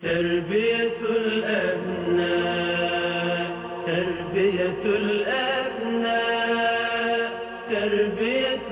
تربية الأبناء تربية الأبناء تربية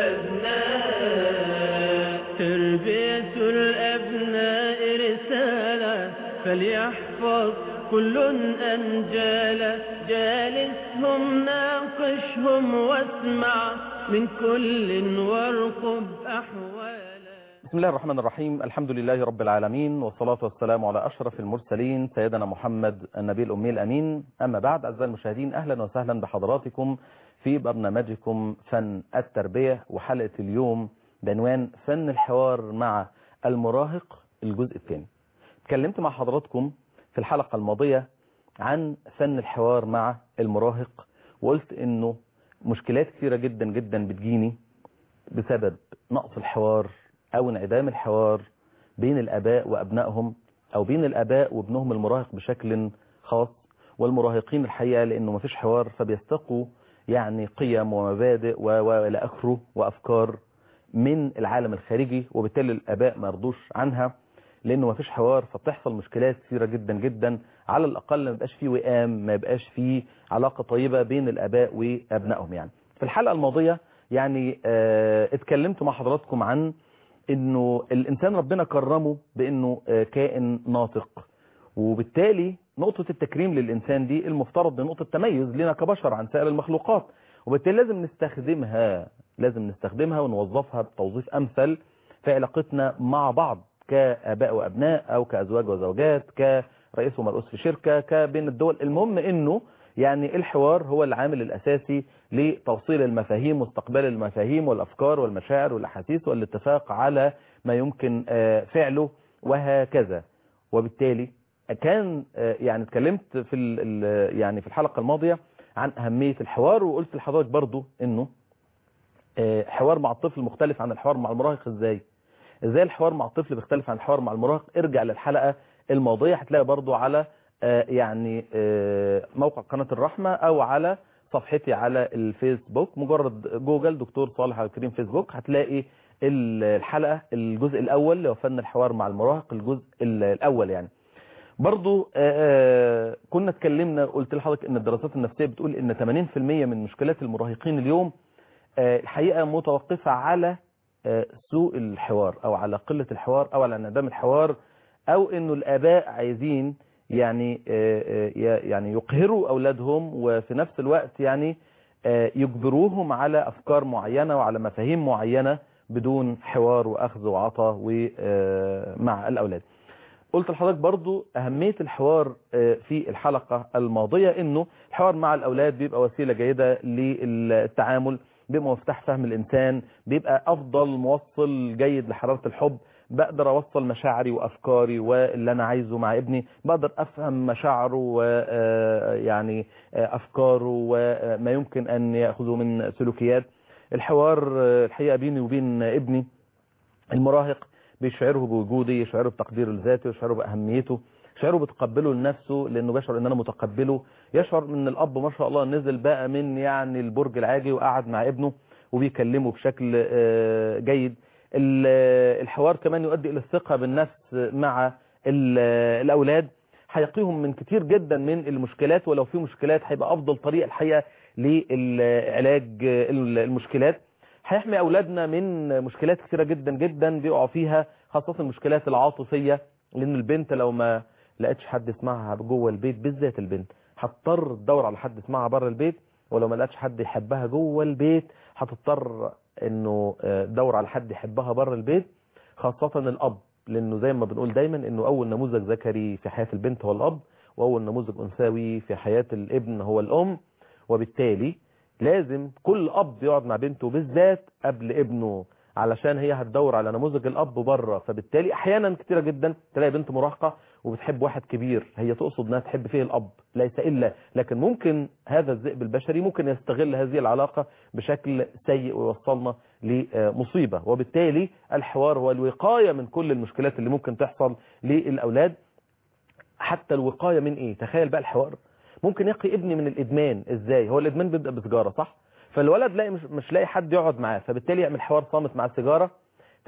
الأبناء تربية الأبناء رسالة فليحفظ كل أنجال جالسهم ناقشهم واسمع من كل وارقب أحوالا بسم الله الرحمن الرحيم الحمد لله رب العالمين والصلاة والسلام على أشرف المرسلين سيدنا محمد النبي الأمي الأمين أما بعد أعزائي المشاهدين أهلا وسهلا بحضراتكم في برنامجكم فن التربية وحلقة اليوم بعنوان فن الحوار مع المراهق الجزء الثاني اتكلمت مع حضراتكم في الحلقة الماضية عن فن الحوار مع المراهق وقلت انه مشكلات كثيرة جدا جدا بتجيني بسبب نقص الحوار او انعدام الحوار بين الاباء وابنائهم او بين الاباء وابنهم المراهق بشكل خاص والمراهقين الحقيقة لانه مفيش حوار فبيستقوا يعني قيم ومبادئ والى اخره وافكار من العالم الخارجي وبالتالي الاباء ما يرضوش عنها لانه ما فيش حوار فبتحصل مشكلات كثيره جدا جدا على الاقل ما يبقاش فيه وئام ما يبقاش فيه علاقه طيبه بين الاباء وابنائهم يعني في الحلقه الماضيه يعني اه اتكلمت مع حضراتكم عن انه الانسان ربنا كرمه بانه اه كائن ناطق وبالتالي نقطة التكريم للإنسان دي المفترض دي نقطة تميز لنا كبشر عن سائر المخلوقات وبالتالي لازم نستخدمها لازم نستخدمها ونوظفها بتوظيف أمثل في علاقتنا مع بعض كآباء وأبناء أو كأزواج وزوجات كرئيس ومرؤوس في شركة كبين الدول المهم إنه يعني الحوار هو العامل الأساسي لتوصيل المفاهيم واستقبال المفاهيم والأفكار والمشاعر والأحاسيس والاتفاق على ما يمكن فعله وهكذا وبالتالي كان يعني اتكلمت في يعني في الحلقة الماضية عن أهمية الحوار وقلت لحضرتك برضو إنه حوار مع الطفل مختلف عن الحوار مع المراهق ازاي ازاي الحوار مع الطفل بيختلف عن الحوار مع المراهق ارجع للحلقة الماضية هتلاقي برضو على يعني موقع قناة الرحمة او على صفحتي على الفيسبوك مجرد جوجل دكتور صالح عبد الكريم فيسبوك هتلاقي الحلقة الجزء الاول اللي هو فن الحوار مع المراهق الجزء الاول يعني برضو كنا اتكلمنا قلت لحضرتك ان الدراسات النفسية بتقول ان 80% من مشكلات المراهقين اليوم الحقيقة متوقفة على سوء الحوار او على قلة الحوار او على انعدام الحوار او انه الاباء عايزين يعني يعني يقهروا اولادهم وفي نفس الوقت يعني يجبروهم على افكار معينة وعلى مفاهيم معينة بدون حوار واخذ وعطاء مع الاولاد قلت لحضرتك برضو اهمية الحوار في الحلقة الماضية انه الحوار مع الاولاد بيبقى وسيلة جيدة للتعامل بيبقى مفتاح فهم الإنسان بيبقى أفضل موصل جيد لحرارة الحب بقدر أوصل مشاعري وأفكاري واللي أنا عايزه مع ابني بقدر أفهم مشاعره ويعني أفكاره وما يمكن أن يأخذه من سلوكيات الحوار الحقيقة بيني وبين ابني المراهق بيشعره بوجودي يشعره بتقديره لذاته يشعره بأهميته يشعره بتقبله لنفسه لانه بيشعر ان انا متقبله يشعر ان الاب ما شاء الله نزل بقى من يعني البرج العاجي وقعد مع ابنه وبيكلمه بشكل جيد الحوار كمان يؤدي الى الثقة بالنفس مع الاولاد هيقيهم من كتير جدا من المشكلات ولو في مشكلات هيبقى افضل طريقة الحقيقة لعلاج المشكلات هيحمي اولادنا من مشكلات كتيرة جدا جدا بيقعوا فيها خاصة المشكلات العاطفية لان البنت لو ما لقيتش حد يسمعها جوه البيت بالذات البنت هتضطر تدور على حد يسمعها بره البيت ولو ما لقيتش حد يحبها جوه البيت هتضطر انه تدور على حد يحبها بره البيت خاصة الاب لانه زي ما بنقول دايما انه اول نموذج ذكري في حياة البنت هو الاب واول نموذج انثوي في حياة الابن هو الام وبالتالي لازم كل اب يقعد مع بنته بالذات قبل ابنه علشان هي هتدور على نموذج الاب بره فبالتالي احيانا كتيرة جدا تلاقي بنت مراهقة وبتحب واحد كبير هي تقصد انها تحب فيه الاب ليس الا لكن ممكن هذا الذئب البشري ممكن يستغل هذه العلاقة بشكل سيء ويوصلنا لمصيبة وبالتالي الحوار هو الوقاية من كل المشكلات اللي ممكن تحصل للاولاد حتى الوقاية من ايه تخيل بقى الحوار ممكن يقي ابني من الادمان ازاي هو الادمان بيبدا بسجارة صح فالولد لاقي مش, مش لاقي حد يقعد معاه فبالتالي يعمل حوار صامت مع السيجارة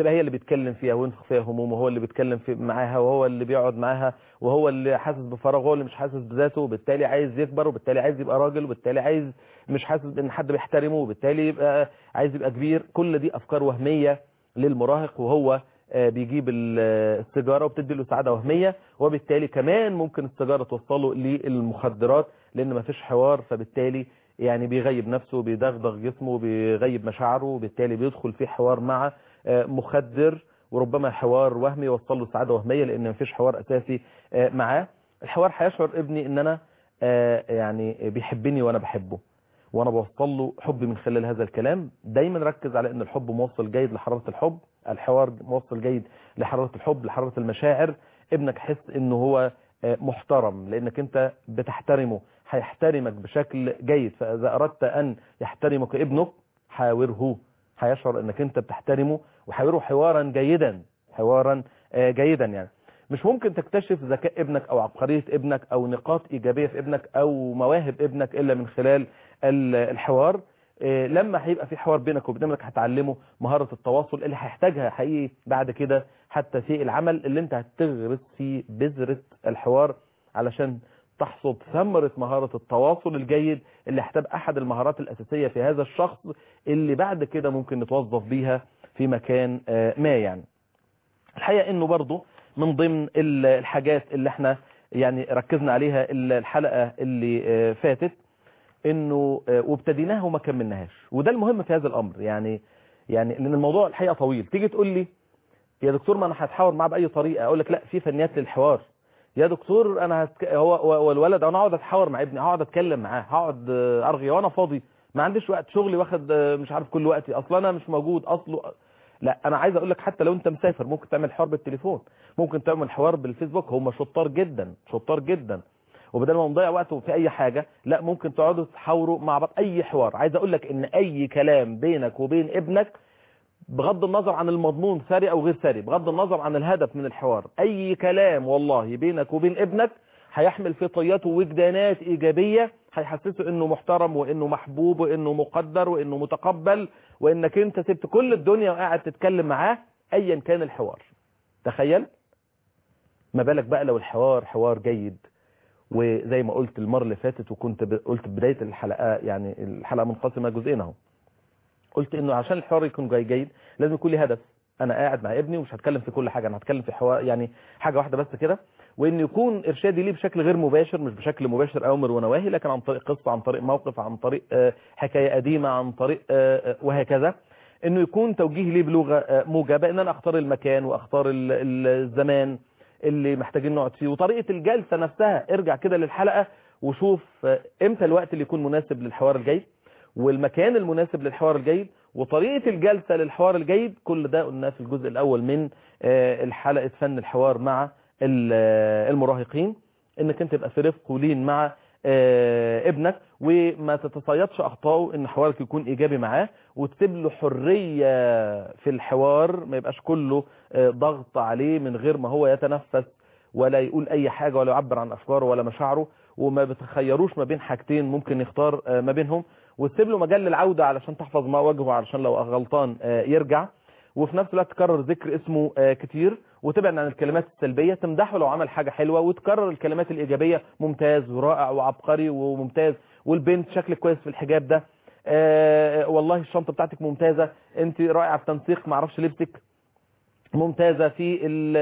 تبقى هي اللي بيتكلم فيها وينفخ فيها همومه وهو اللي بيتكلم في معاها وهو اللي بيقعد معاها وهو اللي حاسس بفراغ وهو اللي مش حاسس بذاته وبالتالي عايز يكبر وبالتالي عايز يبقى راجل وبالتالي عايز مش حاسس ان حد بيحترمه وبالتالي يبقى عايز يبقى كبير كل دي افكار وهميه للمراهق وهو بيجيب السيجاره وبتدي له سعاده وهميه وبالتالي كمان ممكن السيجاره توصله للمخدرات لان ما فيش حوار فبالتالي يعني بيغيب نفسه بيدغدغ جسمه بيغيب مشاعره وبالتالي بيدخل في حوار مع مخدر وربما حوار وهمي يوصل له سعاده وهميه لان ما فيش حوار اساسي معاه الحوار هيشعر ابني ان انا يعني بيحبني وانا بحبه وانا بوصل له حبي من خلال هذا الكلام دايما ركز على ان الحب موصل جيد لحراره الحب الحوار موصل جيد لحراره الحب لحراره المشاعر ابنك حس انه هو محترم لانك انت بتحترمه هيحترمك بشكل جيد فاذا اردت ان يحترمك ابنك حاوره هيشعر انك انت بتحترمه وحاوره حوارا جيدا حوارا جيدا يعني مش ممكن تكتشف ذكاء ابنك او عبقرية ابنك او نقاط ايجابية في ابنك او مواهب ابنك الا من خلال الحوار لما هيبقى في حوار بينك وبين ابنك هتعلمه مهارة التواصل اللي هيحتاجها حقيقي بعد كده حتى في العمل اللي انت هتغرس فيه بذرة الحوار علشان تحصد ثمرة مهارة التواصل الجيد اللي هتبقى احد المهارات الاساسية في هذا الشخص اللي بعد كده ممكن نتوظف بيها في مكان ما يعني الحقيقة انه برضو من ضمن الحاجات اللي احنا يعني ركزنا عليها الحلقة اللي فاتت انه وابتديناها وما كملناهاش وده المهم في هذا الامر يعني يعني لان الموضوع الحقيقة طويل تيجي تقول لي يا دكتور ما انا هتحاور معاه باي طريقة اقول لك لا في فنيات للحوار يا دكتور انا هتك... هو والولد انا اقعد اتحاور مع ابني هقعد اتكلم معاه هقعد ارغي وانا فاضي ما عنديش وقت شغلي واخد مش عارف كل وقتي اصلا انا مش موجود اصله لا انا عايز اقول لك حتى لو انت مسافر ممكن تعمل حوار بالتليفون ممكن تعمل حوار بالفيسبوك هم شطار جدا شطار جدا وبدل ما نضيع وقته في اي حاجة لا ممكن تقعدوا تحاوروا مع بعض اي حوار عايز اقول لك ان اي كلام بينك وبين ابنك بغض النظر عن المضمون ساري او غير ساري بغض النظر عن الهدف من الحوار اي كلام والله بينك وبين ابنك هيحمل في طياته وجدانات ايجابية هيحسسه انه محترم وانه محبوب وانه مقدر وانه متقبل وانك انت سبت كل الدنيا وقاعد تتكلم معاه ايا كان الحوار تخيل ما بالك بقى لو الحوار حوار جيد وزي ما قلت المرة اللي فاتت وكنت قلت بداية الحلقة يعني الحلقة منقسمة جزئين اهو قلت انه عشان الحوار يكون جاي جيد لازم يكون لي هدف انا قاعد مع ابني ومش هتكلم في كل حاجة انا هتكلم في حوار يعني حاجة واحدة بس كده وان يكون ارشادي ليه بشكل غير مباشر مش بشكل مباشر اوامر ونواهي لكن عن طريق قصة عن طريق موقف عن طريق حكاية قديمة عن طريق وهكذا انه يكون توجيه ليه بلغة موجبة ان انا اختار المكان واختار الزمان اللي محتاجين نقعد فيه وطريقة الجلسة نفسها ارجع كده للحلقة وشوف امتى الوقت اللي يكون مناسب للحوار الجيد والمكان المناسب للحوار الجيد وطريقة الجلسة للحوار الجيد كل ده قلناه في الجزء الأول من الحلقة فن الحوار مع المراهقين انك انت تبقى في رفق ولين مع ابنك وما تتصيدش اخطائه ان حوارك يكون ايجابي معاه وتسيب له حرية في الحوار ما يبقاش كله ضغط عليه من غير ما هو يتنفس ولا يقول اي حاجة ولا يعبر عن افكاره ولا مشاعره وما بتخيروش ما بين حاجتين ممكن يختار ما بينهم وتسيب له مجال للعودة علشان تحفظ ما وجهه علشان لو غلطان يرجع وفي نفس الوقت تكرر ذكر اسمه كتير وتبعد عن الكلمات السلبية تمدحه لو عمل حاجة حلوة وتكرر الكلمات الإيجابية ممتاز ورائع وعبقري وممتاز والبنت شكلك كويس في الحجاب ده آه والله الشنطة بتاعتك ممتازة انت رائعة في تنسيق معرفش لبسك ممتازة في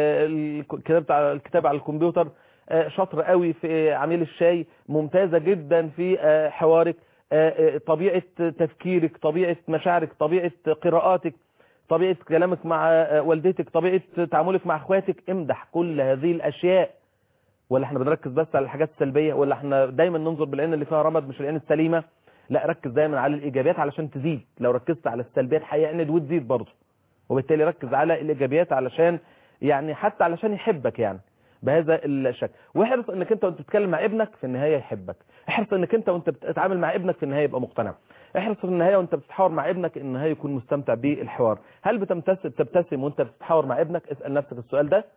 الكتاب بتاع الكتاب على الكمبيوتر آه شاطر قوي في عميل الشاي ممتازة جدا في آه حوارك طبيعة تفكيرك طبيعة مشاعرك طبيعة قراءاتك طبيعة كلامك مع والدتك طبيعة تعاملك مع اخواتك امدح كل هذه الاشياء ولا احنا بنركز بس على الحاجات السلبية ولا احنا دايما ننظر بالعين اللي فيها رمد مش العين السليمة لا ركز دايما على الايجابيات علشان تزيد لو ركزت على السلبيات هيعند وتزيد برضه وبالتالي ركز على الايجابيات علشان يعني حتى علشان يحبك يعني بهذا الشكل واحرص انك انت وانت بتتكلم مع ابنك في النهاية يحبك احرص انك انت وانت بتتعامل مع ابنك في النهاية يبقى مقتنع احرص في النهاية وانت بتتحاور مع ابنك ان النهاية يكون مستمتع بالحوار هل بتمتسم تبتسم وانت بتتحاور مع ابنك اسأل نفسك السؤال ده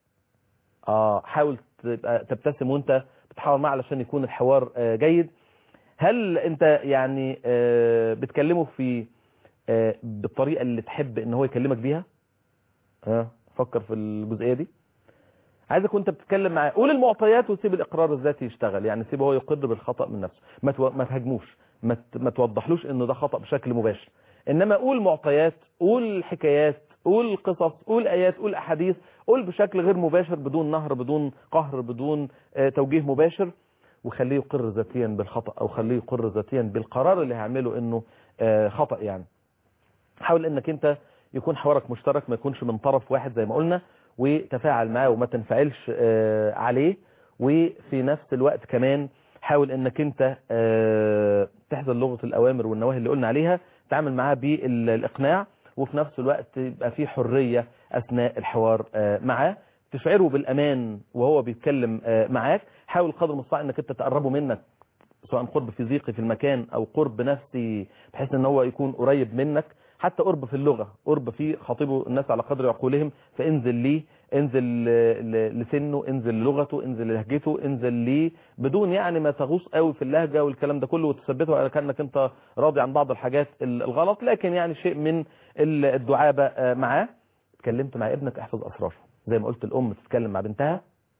اه حاول تبقى تبتسم وانت بتحاور معه علشان يكون الحوار آه جيد هل انت يعني آه بتكلمه في آه بالطريقة اللي تحب ان هو يكلمك بيها ها فكر في الجزئيه دي عايزك وانت بتتكلم معاه قول المعطيات وسيب الاقرار الذاتي يشتغل يعني سيبه هو يقر بالخطا من نفسه ما تو... ما تهاجموش ما, ت... ما توضحلوش انه ده خطا بشكل مباشر انما قول معطيات قول حكايات قول قصص قول ايات قول احاديث قول بشكل غير مباشر بدون نهر بدون قهر بدون آه، توجيه مباشر وخليه يقر ذاتيا بالخطا او خليه يقر ذاتيا بالقرار اللي هيعمله انه آه، خطا يعني حاول انك انت يكون حوارك مشترك ما يكونش من طرف واحد زي ما قلنا وتفاعل معاه وما تنفعلش آه، عليه وفي نفس الوقت كمان حاول انك انت آه، تحذر لغة الاوامر والنواهي اللي قلنا عليها تعمل معاه بالاقناع وفي نفس الوقت يبقى في حرية اثناء الحوار آه، معاه تشعره بالامان وهو بيتكلم آه، معاك حاول قدر المستطاع انك انت تقربه منك سواء قرب فيزيقي في المكان او قرب نفسي بحيث ان هو يكون قريب منك حتى قرب في اللغة قرب في خاطبه الناس على قدر عقولهم فانزل ليه انزل ل- ل- لسنه انزل للغته انزل لهجته انزل ليه بدون يعني ما تغوص قوي في اللهجة والكلام ده كله وتثبته على كأنك انت راضي عن بعض الحاجات ال- الغلط لكن يعني شيء من ال- الدعابة آه، معاه اتكلمت مع ابنك احفظ اسراره زي ما قلت الام تتكلم مع بنتها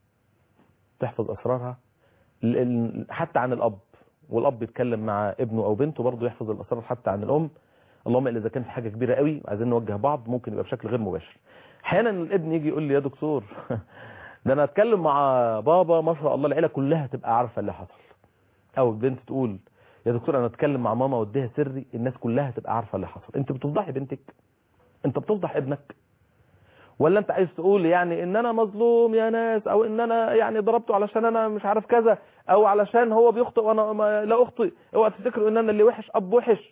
تحفظ اسرارها ال- ال- حتى عن الاب والاب يتكلم مع ابنه او بنته برضه يحفظ الاسرار حتى عن الام اللهم الا اذا كان في حاجه كبيره قوي عايزين نوجه بعض ممكن يبقى بشكل غير مباشر احيانا الابن يجي يقول لي يا دكتور ده انا اتكلم مع بابا ما شاء الله العيله كلها تبقى عارفه اللي حصل او البنت تقول يا دكتور انا اتكلم مع ماما واديها سري الناس كلها تبقى عارفه اللي حصل انت بتفضحي بنتك انت بتفضح ابنك ولا انت عايز تقول يعني ان انا مظلوم يا ناس او ان انا يعني ضربته علشان انا مش عارف كذا او علشان هو بيخطئ وانا ما لا اخطئ اوعى تفتكروا ان انا اللي وحش اب وحش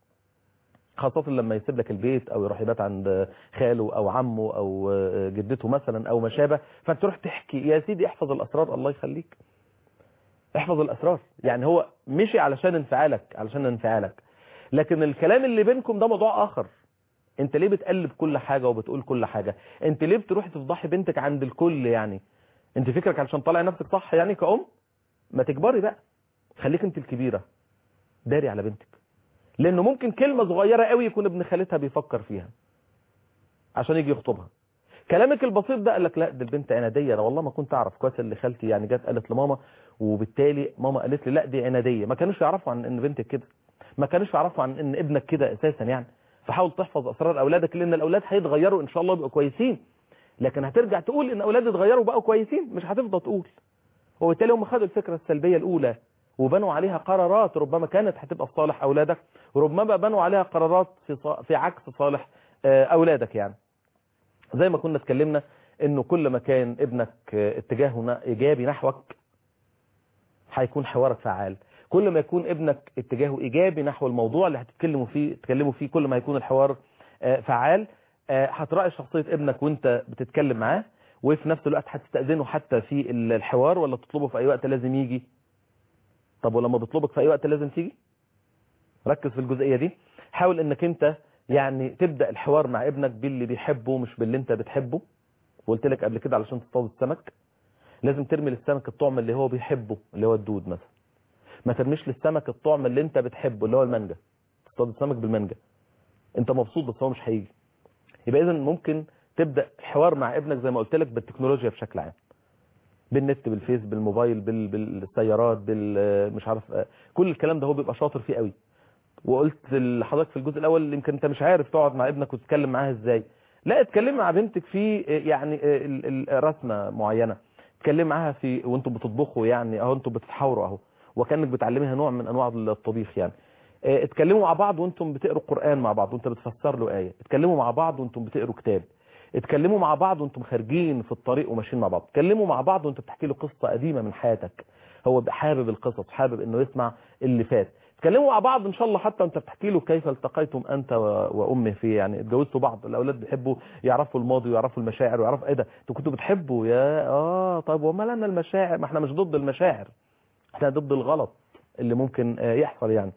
خاصة لما يسيب لك البيت او يروح يبات عند خاله او عمه او جدته مثلا او ما شابه فانت تروح تحكي يا سيدي احفظ الاسرار الله يخليك احفظ الاسرار يعني هو مشي علشان انفعالك علشان انفعالك لكن الكلام اللي بينكم ده موضوع اخر انت ليه بتقلب كل حاجة وبتقول كل حاجة انت ليه بتروح تفضحي بنتك عند الكل يعني انت فكرك علشان طالع نفسك صح يعني كأم ما تكبري بقى خليك انت الكبيرة داري على بنتك لانه ممكن كلمة صغيرة قوي يكون ابن خالتها بيفكر فيها عشان يجي يخطبها كلامك البسيط ده قال لك لا دي البنت عنادية انا والله ما كنت اعرف كويس اللي خالتي يعني جت قالت لماما وبالتالي ماما قالت لي لا دي عنادية ما كانوش يعرفوا عن ان بنتك كده ما كانوش يعرفوا عن ان ابنك كده اساسا يعني فحاول تحفظ اسرار اولادك لان الاولاد هيتغيروا ان شاء الله يبقوا كويسين لكن هترجع تقول ان اولادي اتغيروا بقوا كويسين مش هتفضل تقول وبالتالي هم خدوا الفكرة السلبية الاولى وبنوا عليها قرارات ربما كانت هتبقى في صالح اولادك وربما بنوا عليها قرارات في ص- في عكس صالح آه، اولادك يعني زي ما كنا اتكلمنا انه كل ما كان ابنك آه، اتجاهه ن- ايجابي نحوك هيكون حوارك فعال كل ما يكون ابنك اتجاهه ايجابي نحو الموضوع اللي هتتكلموا فيه تتكلموا فيه كل ما يكون الحوار آه، فعال آه، هتراعي شخصية ابنك وانت بتتكلم معاه وفي نفس الوقت هتستأذنه حتى في الحوار ولا تطلبه في اي وقت لازم يجي طب ولما بيطلبك في اي وقت لازم تيجي ركز في الجزئية دي حاول انك انت يعني تبدأ الحوار مع ابنك باللي بيحبه مش باللي انت بتحبه وقلت لك قبل كده علشان تصطاد السمك لازم ترمي للسمك الطعم اللي هو بيحبه اللي هو الدود مثلا ما ترميش للسمك الطعم اللي انت بتحبه اللي هو المانجا تصطاد السمك بالمانجا انت مبسوط بس هو مش هيجي يبقى اذا ممكن تبدا الحوار مع ابنك زي ما قلت لك بالتكنولوجيا بشكل عام بالنت بالفيس بالموبايل بال... بالسيارات بال مش عارف آه، كل الكلام ده هو بيبقى شاطر فيه قوي وقلت لحضرتك في الجزء الاول يمكن انت مش عارف تقعد مع ابنك وتتكلم معاه ازاي لا اتكلم مع بنتك في آه، يعني آه، ال- ال- رسمه معينه اتكلم معاها في وانتم بتطبخوا يعني اهو انتم بتتحاوروا اهو وكانك بتعلميها نوع من انواع الطبيخ يعني آه، اتكلموا مع بعض وانتم بتقروا قرآن مع بعض وانت بتفسر له آية اتكلموا مع بعض وانتم بتقروا كتاب اتكلموا مع بعض وانتم خارجين في الطريق وماشيين مع بعض اتكلموا مع بعض وانت بتحكي له قصة قديمة من حياتك هو بيبقى حابب القصص حابب انه يسمع اللي فات اتكلموا مع بعض ان شاء الله حتى انت بتحكي له كيف التقيتم انت و- وامه في يعني اتجوزتوا بعض الاولاد بيحبوا يعرفوا الماضي ويعرفوا المشاعر ويعرفوا ايه ده انتوا كنتوا بتحبوا يا اه طيب وما لنا المشاعر ما احنا مش ضد المشاعر احنا ضد الغلط اللي ممكن آه، يحصل يعني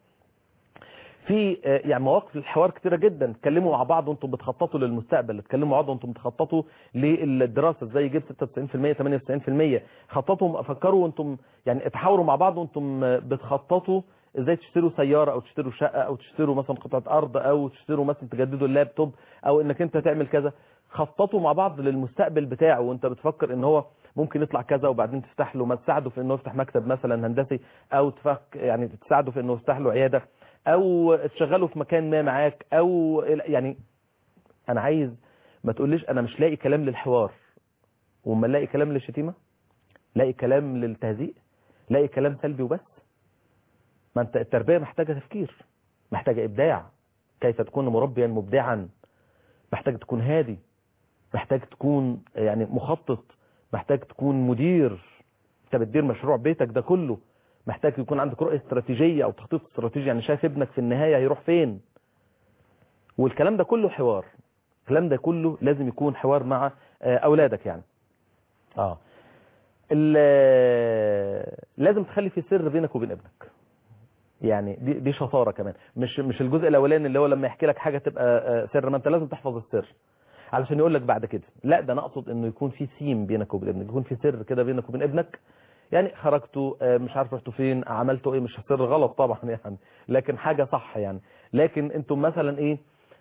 في آه، يعني مواقف الحوار كتيرة جدا اتكلموا مع بعض وانتم بتخططوا للمستقبل اتكلموا مع بعض وانتم بتخططوا للدراسة ازاي يجيب 96% 98% خططوا فكروا وانتم يعني اتحاوروا مع بعض وانتم آه، بتخططوا ازاي تشتروا سيارة او تشتروا شقة او تشتروا مثلا قطعة ارض او تشتروا مثلا تجددوا اللابتوب او انك انت تعمل كذا خططوا مع بعض للمستقبل بتاعه وانت بتفكر ان هو ممكن يطلع كذا وبعدين تفتح له ما تساعده في انه يفتح مكتب مثلا هندسي او تفك يعني تساعده في انه يفتح له عياده او تشغله في مكان ما معاك او يعني انا عايز ما تقوليش انا مش لاقي كلام للحوار وما لاقي كلام للشتيمه لاقي كلام للتهزيء لاقي كلام سلبي وبس ما انت التربيه محتاجه تفكير محتاجه ابداع كيف تكون مربيا مبدعا محتاج تكون هادي محتاج تكون يعني مخطط محتاج تكون مدير انت بتدير مشروع بيتك ده كله محتاج يكون عندك رؤيه استراتيجيه او تخطيط استراتيجي يعني شايف ابنك في النهايه هيروح فين والكلام ده كله حوار الكلام ده كله لازم يكون حوار مع اولادك يعني اه لازم تخلي في سر بينك وبين ابنك يعني دي دي شطاره كمان مش مش الجزء الاولاني اللي هو لما يحكي لك حاجه تبقى سر ما انت لازم تحفظ السر علشان يقول لك بعد كده لا ده انا اقصد انه يكون في سيم بينك وبين ابنك يكون في سر كده بينك وبين ابنك يعني خرجتوا مش عارف رحتوا فين عملتوا ايه مش سر غلط طبعا يعني لكن حاجه صح يعني لكن انتم مثلا ايه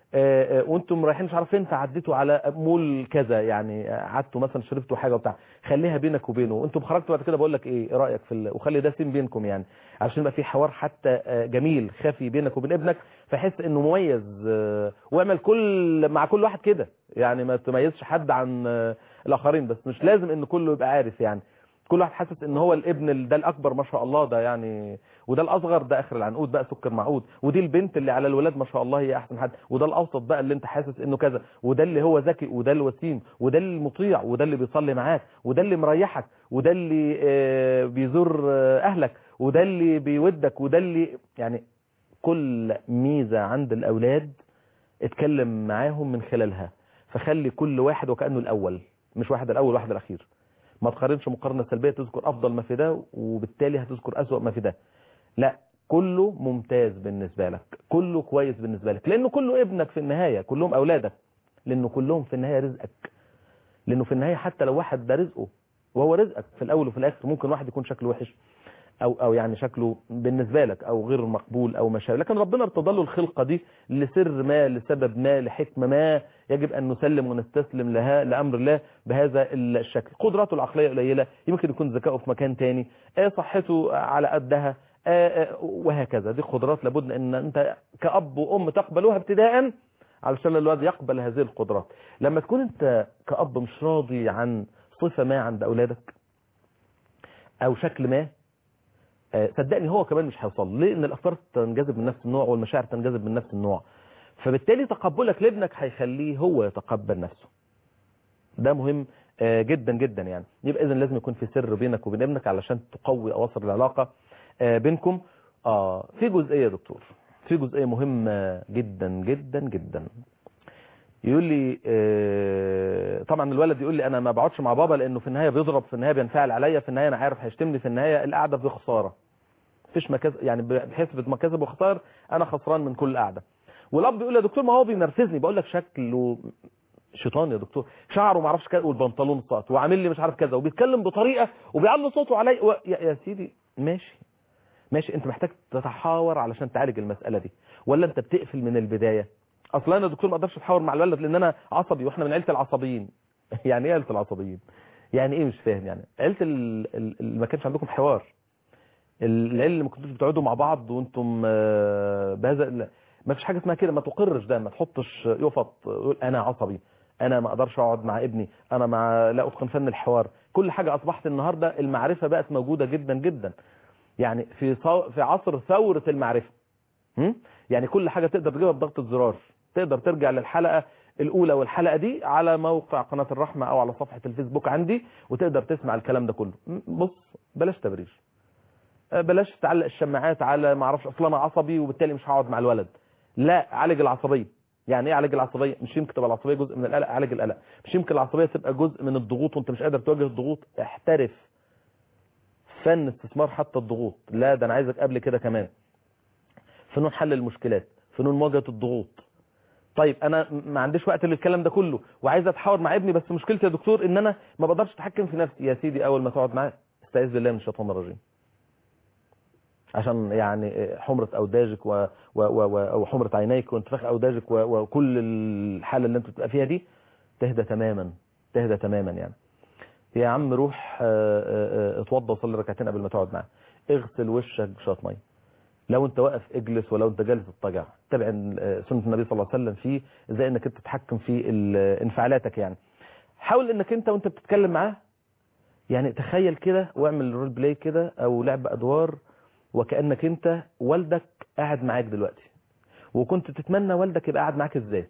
وانتم رايحين مش عارف فين فعديتوا على مول كذا يعني قعدتوا مثلا شربتوا حاجه وبتاع خليها بينك وبينه وانتم خرجتوا بعد كده بقول لك ايه رايك في ال... وخلي ده سين بينكم يعني عشان يبقى في حوار حتى جميل خفي بينك وبين ابنك فحس انه مميز واعمل كل مع كل واحد كده يعني ما تميزش حد عن الاخرين بس مش لازم ان كله يبقى عارف يعني كل واحد حاسس ان هو الابن ده الاكبر ما شاء الله ده يعني وده الاصغر ده اخر العنقود بقى سكر معقود ودي البنت اللي على الولاد ما شاء الله هي احسن حد وده الاوسط بقى اللي انت حاسس انه كذا وده اللي هو ذكي وده الوسيم وده المطيع وده اللي بيصلي معاك وده اللي مريحك وده اللي بيزور اهلك وده اللي بيودك وده اللي يعني كل ميزة عند الاولاد اتكلم معاهم من خلالها فخلي كل واحد وكأنه الاول مش واحد الاول واحد الاخير ما تقارنش مقارنة سلبية تذكر أفضل ما في ده وبالتالي هتذكر أسوأ ما في ده لا كله ممتاز بالنسبة لك كله كويس بالنسبة لك لأنه كله ابنك في النهاية كلهم أولادك لأنه كلهم في النهاية رزقك لأنه في النهاية حتى لو واحد ده رزقه وهو رزقك في الأول وفي الآخر ممكن واحد يكون شكله وحش أو, أو يعني شكله بالنسبة لك أو غير مقبول أو مشاعر لكن ربنا ارتضى له الخلقة دي لسر ما لسبب ما لحكمة ما يجب أن نسلم ونستسلم لها لأمر الله بهذا الشكل قدراته العقلية قليلة يمكن يكون ذكائه في مكان تاني صحته على قدها وهكذا دي قدرات لابد أن أنت كأب وأم تقبلوها ابتداء علشان الولد يقبل هذه القدرات لما تكون أنت كأب مش راضي عن صفة ما عند أولادك أو شكل ما صدقني هو كمان مش هيوصل ليه ان الافكار تنجذب من نفس النوع والمشاعر تنجذب من نفس النوع فبالتالي تقبلك لابنك هيخليه هو يتقبل نفسه ده مهم جدا جدا يعني يبقى اذا لازم يكون في سر بينك وبين ابنك علشان تقوي اواصر العلاقه بينكم اه في جزئيه يا دكتور في جزئيه مهمه جدا جدا جدا يقول لي آه طبعا الولد يقول لي انا ما بقعدش مع بابا لانه في النهايه بيضرب في النهايه بينفعل عليا في النهايه انا عارف هيشتمني في النهايه القعده في خساره مفيش مكاسب يعني بحسبه مكاسب وخسائر انا خسران من كل قعده والاب بيقول يا دكتور ما هو بينرفزني بقول لك شكله شيطان يا دكتور شعره ما اعرفش كذا والبنطلون ساقط وعامل لي مش عارف كذا وبيتكلم بطريقه وبيعلي صوته علي و... يا, يا سيدي ماشي ماشي انت محتاج تتحاور علشان تعالج المساله دي ولا انت بتقفل من البدايه اصلا انا دكتور ما اقدرش اتحاور مع الولد لان انا عصبي واحنا من عيله العصبيين يعني ايه عيله العصبيين يعني ايه مش فاهم يعني عيله اللي ما كانش عندكم حوار العيله اللي ما كنتوش بتقعدوا مع بعض وانتم بهذا ما فيش حاجه اسمها كده ما تقرش ده ما تحطش يفط يقول انا عصبي انا ما اقدرش اقعد مع ابني انا مع لا اتقن فن الحوار كل حاجه اصبحت النهارده المعرفه بقت موجوده جدا جدا يعني في صو... في عصر ثوره المعرفه يعني كل حاجه تقدر تجيبها بضغطه زرار تقدر ترجع للحلقة الأولى والحلقة دي على موقع قناة الرحمة أو على صفحة الفيسبوك عندي وتقدر تسمع الكلام ده كله بص بلاش تبرير بلاش تعلق الشماعات على ما اعرفش اصلا انا عصبي وبالتالي مش هقعد مع الولد لا عالج العصبية يعني ايه عالج العصبية مش يمكن تبقى العصبية جزء من القلق عالج القلق مش يمكن العصبية تبقى جزء من الضغوط وانت مش قادر تواجه الضغوط احترف فن استثمار حتى الضغوط لا ده انا عايزك قبل كده كمان فنون حل المشكلات فنون مواجهة الضغوط طيب انا ما عنديش وقت للكلام ده كله وعايز اتحاور مع ابني بس مشكلتي يا دكتور ان انا ما بقدرش اتحكم في نفسي يا سيدي اول ما تقعد معاه استعيذ بالله من الشيطان الرجيم عشان يعني حمرة اوداجك و... و... و... وحمرة عينيك وانتفاخ اوداجك و... وكل الحالة اللي انت بتبقى فيها دي تهدى تماما تهدى تماما يعني يا عم روح آه، آه، آه، اتوضى وصلي ركعتين قبل ما تقعد معاه اغسل وشك بشويه ميه لو انت واقف اجلس ولو انت جالس اضطجع تابع آه، سنه النبي صلى الله عليه وسلم في ازاي انك انت تتحكم في ال- انفعالاتك يعني حاول انك انت وانت بتتكلم معاه يعني تخيل كده واعمل رول بلاي كده او لعب ادوار وكانك انت والدك قاعد معاك دلوقتي وكنت تتمنى والدك يبقى قاعد معاك ازاي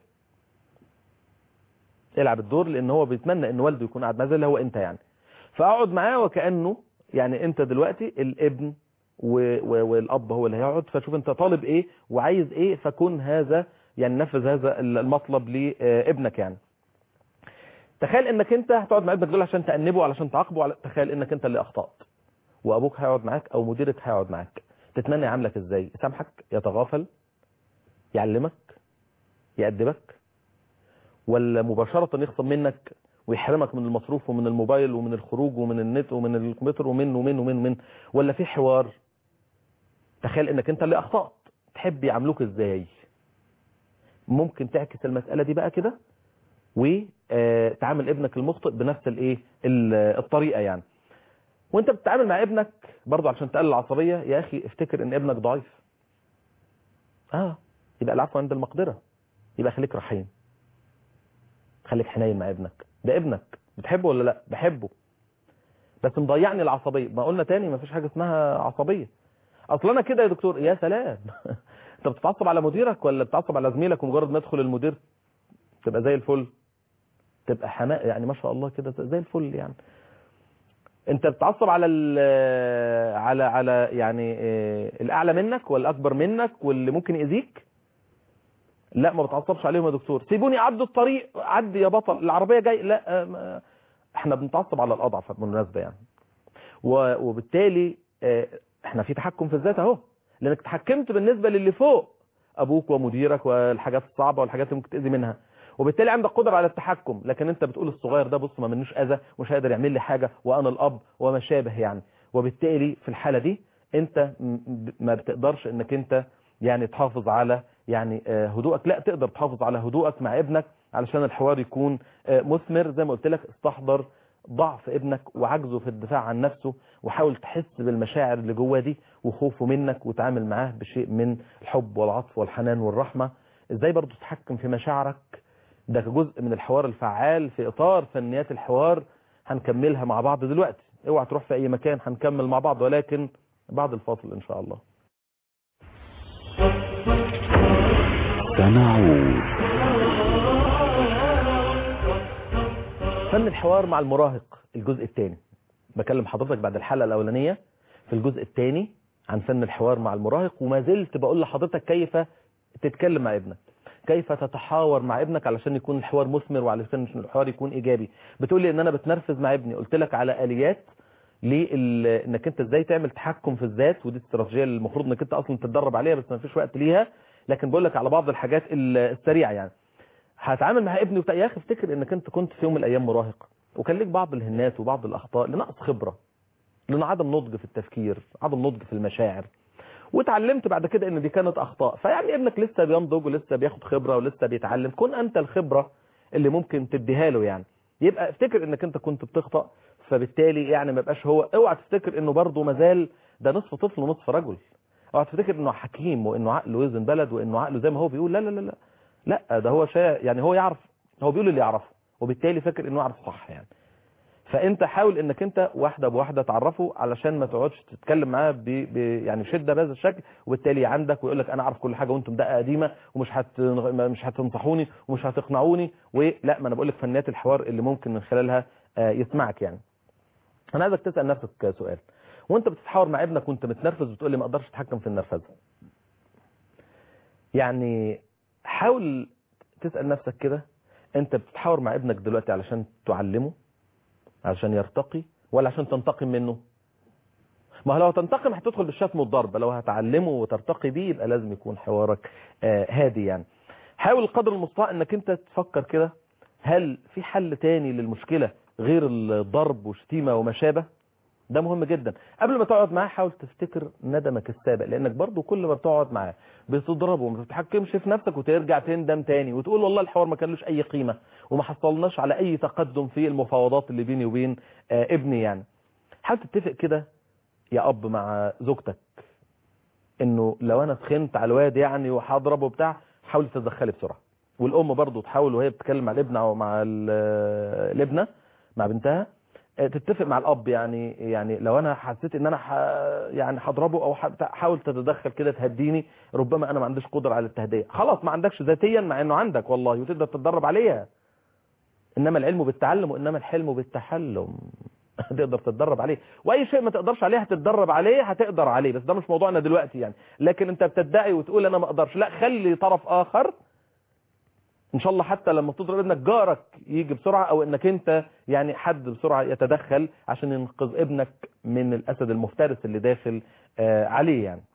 العب الدور لان هو بيتمنى ان والده يكون قاعد معاه زي اللي هو انت يعني فاقعد معاه وكانه يعني انت دلوقتي الابن و- و- والاب هو اللي هيقعد فشوف انت طالب ايه وعايز ايه فكن هذا يعني نفذ هذا المطلب لابنك يعني تخيل انك انت هتقعد مع ابنك دول عشان تأنبه علشان تعاقبه على تخيل انك انت اللي اخطأت وابوك هيقعد معاك او مديرك هيقعد معاك تتمنى يعاملك ازاي يسامحك يتغافل يعلمك يأدبك ولا مباشرة يخصم منك ويحرمك من المصروف ومن الموبايل ومن الخروج ومن النت ومن الكمبيوتر ومن ومن ومن ومن ولا في حوار تخيل انك انت اللي اخطأت تحب يعاملوك ازاي ممكن تعكس المسألة دي بقى كده وتعامل ابنك المخطئ بنفس الايه ال- الطريقة يعني وانت بتتعامل مع ابنك برضه عشان تقلل العصبية يا اخي افتكر ان ابنك ضعيف اه يبقى العفو عند المقدرة يبقى خليك رحيم خليك حنين مع ابنك ده ابنك بتحبه ولا لا بحبه بس مضيعني العصبية ما قلنا تاني ما فيش حاجة اسمها عصبية اصل انا كده يا دكتور يا سلام انت بتتعصب على مديرك ولا بتتعصب على زميلك ومجرد ما يدخل المدير تبقى زي الفل تبقى حماء يعني ما شاء الله كده زي الفل يعني انت بتتعصب على ال- على على يعني آه، الاعلى منك والاكبر منك واللي ممكن يأذيك لا ما بتعصبش عليهم يا دكتور سيبوني اعدوا الطريق عدي يا بطل العربيه جاي لا آه، ما- احنا بنتعصب على الاضعف بالمناسبه يعني و- وبالتالي آه، احنا في تحكم في الذات اهو لانك تحكمت بالنسبه للي فوق ابوك ومديرك والحاجات الصعبه والحاجات اللي ممكن تاذي منها وبالتالي عندك قدره على التحكم لكن انت بتقول الصغير ده بص ما منوش اذى مش هيقدر يعمل لي حاجه وانا الاب وما شابه يعني وبالتالي في الحاله دي انت م- ب- ما بتقدرش انك انت يعني تحافظ على يعني آه، هدوءك لا تقدر تحافظ على هدوءك مع ابنك علشان الحوار يكون آه، مثمر زي ما قلت لك استحضر ضعف ابنك وعجزه في الدفاع عن نفسه وحاول تحس بالمشاعر اللي جواه دي وخوفه منك وتعامل معاه بشيء من الحب والعطف والحنان والرحمة ازاي برضو تتحكم في مشاعرك ده جزء من الحوار الفعال في اطار فنيات الحوار هنكملها مع بعض دلوقتي اوعى تروح في اي مكان هنكمل مع بعض ولكن بعد الفاصل ان شاء الله سنعود فن الحوار مع المراهق الجزء الثاني بكلم حضرتك بعد الحلقة الأولانية في الجزء الثاني عن فن الحوار مع المراهق وما زلت بقول لحضرتك كيف تتكلم مع ابنك كيف تتحاور مع ابنك علشان يكون الحوار مثمر وعلشان الحوار يكون إيجابي بتقول لي ان انا بتنرفز مع ابني قلت لك على آليات لل- انك انت ازاي تعمل تحكم في الذات ودي استراتيجيه اللي المفروض انك انت اصلا تتدرب عليها بس ما فيش وقت ليها لكن بقول لك على بعض الحاجات ال- السريعه يعني هتعامل مع ابني وبتاع يا اخي افتكر انك انت كنت في يوم من الايام مراهق وكان ليك بعض الهنات وبعض الاخطاء لنقص خبره لان عدم نضج في التفكير عدم نضج في المشاعر واتعلمت بعد كده ان دي كانت اخطاء فيعني ابنك لسه بينضج ولسه بياخد خبره ولسه بيتعلم كن انت الخبره اللي ممكن تديها له يعني يبقى افتكر انك انت كنت بتخطأ فبالتالي يعني ما يبقاش هو اوعى تفتكر انه برضه مازال ده نصف طفل ونصف رجل اوعى تفتكر انه حكيم وانه عقله وزن بلد وانه عقله زي ما هو بيقول لا لا لا لا لا ده هو شيء يعني هو يعرف هو بيقول اللي يعرفه وبالتالي فاكر انه يعرف صح يعني فانت حاول انك انت واحده بواحده تعرفه علشان ما تقعدش تتكلم معاه ب... ب... يعني شده بهذا الشكل وبالتالي عندك ويقول لك انا اعرف كل حاجه وانتم دقه قديمه ومش هت... مش هتنصحوني ومش هتقنعوني ولا ما انا بقول لك فنيات الحوار اللي ممكن من خلالها آه، يسمعك يعني انا عايزك تسال نفسك سؤال وانت بتتحاور مع ابنك وانت متنرفز بتقول لي ما اقدرش اتحكم في النرفزه يعني حاول تسال نفسك كده انت بتتحاور مع ابنك دلوقتي علشان تعلمه علشان يرتقي ولا عشان تنتقم منه ما هو لو تنتقم هتدخل بالشتم والضرب لو هتعلمه وترتقي بيه يبقى لازم يكون حوارك آه هادي يعني حاول قدر المستطاع انك انت تفكر كده هل في حل تاني للمشكلة غير الضرب وشتيمة وما شابه ده مهم جدا قبل ما تقعد معاه حاول تفتكر ندمك السابق لانك برضو كل ما بتقعد معاه بتضربه وما بتتحكمش في نفسك وترجع تندم تاني وتقول والله الحوار ما كانلوش اي قيمة وما حصلناش على اي تقدم في المفاوضات اللي بيني وبين آه ابني يعني حاول تتفق كده يا اب مع زوجتك انه لو انا سخنت على الواد يعني وهضربه بتاع حاولي تتدخلي بسرعه والام برضو تحاول وهي بتتكلم مع الابن او مع الابنه مع بنتها تتفق مع الاب يعني يعني لو انا حسيت ان انا ح يعني هضربه او حاول تتدخل كده تهديني ربما انا ما عنديش قدره على التهدئه خلاص ما عندكش ذاتيا مع انه عندك والله وتقدر تتدرب عليها انما العلم بالتعلم وانما الحلم بالتحلم تقدر تتدرب عليه واي شيء ما تقدرش عليه هتتدرب عليه هتقدر عليه بس ده مش موضوعنا دلوقتي يعني لكن انت بتدعي وتقول انا ما اقدرش لا خلي طرف اخر ان شاء الله حتى لما تضرب ابنك جارك يجي بسرعة او انك انت يعني حد بسرعة يتدخل عشان ينقذ ابنك من الاسد المفترس اللي داخل آه عليه يعني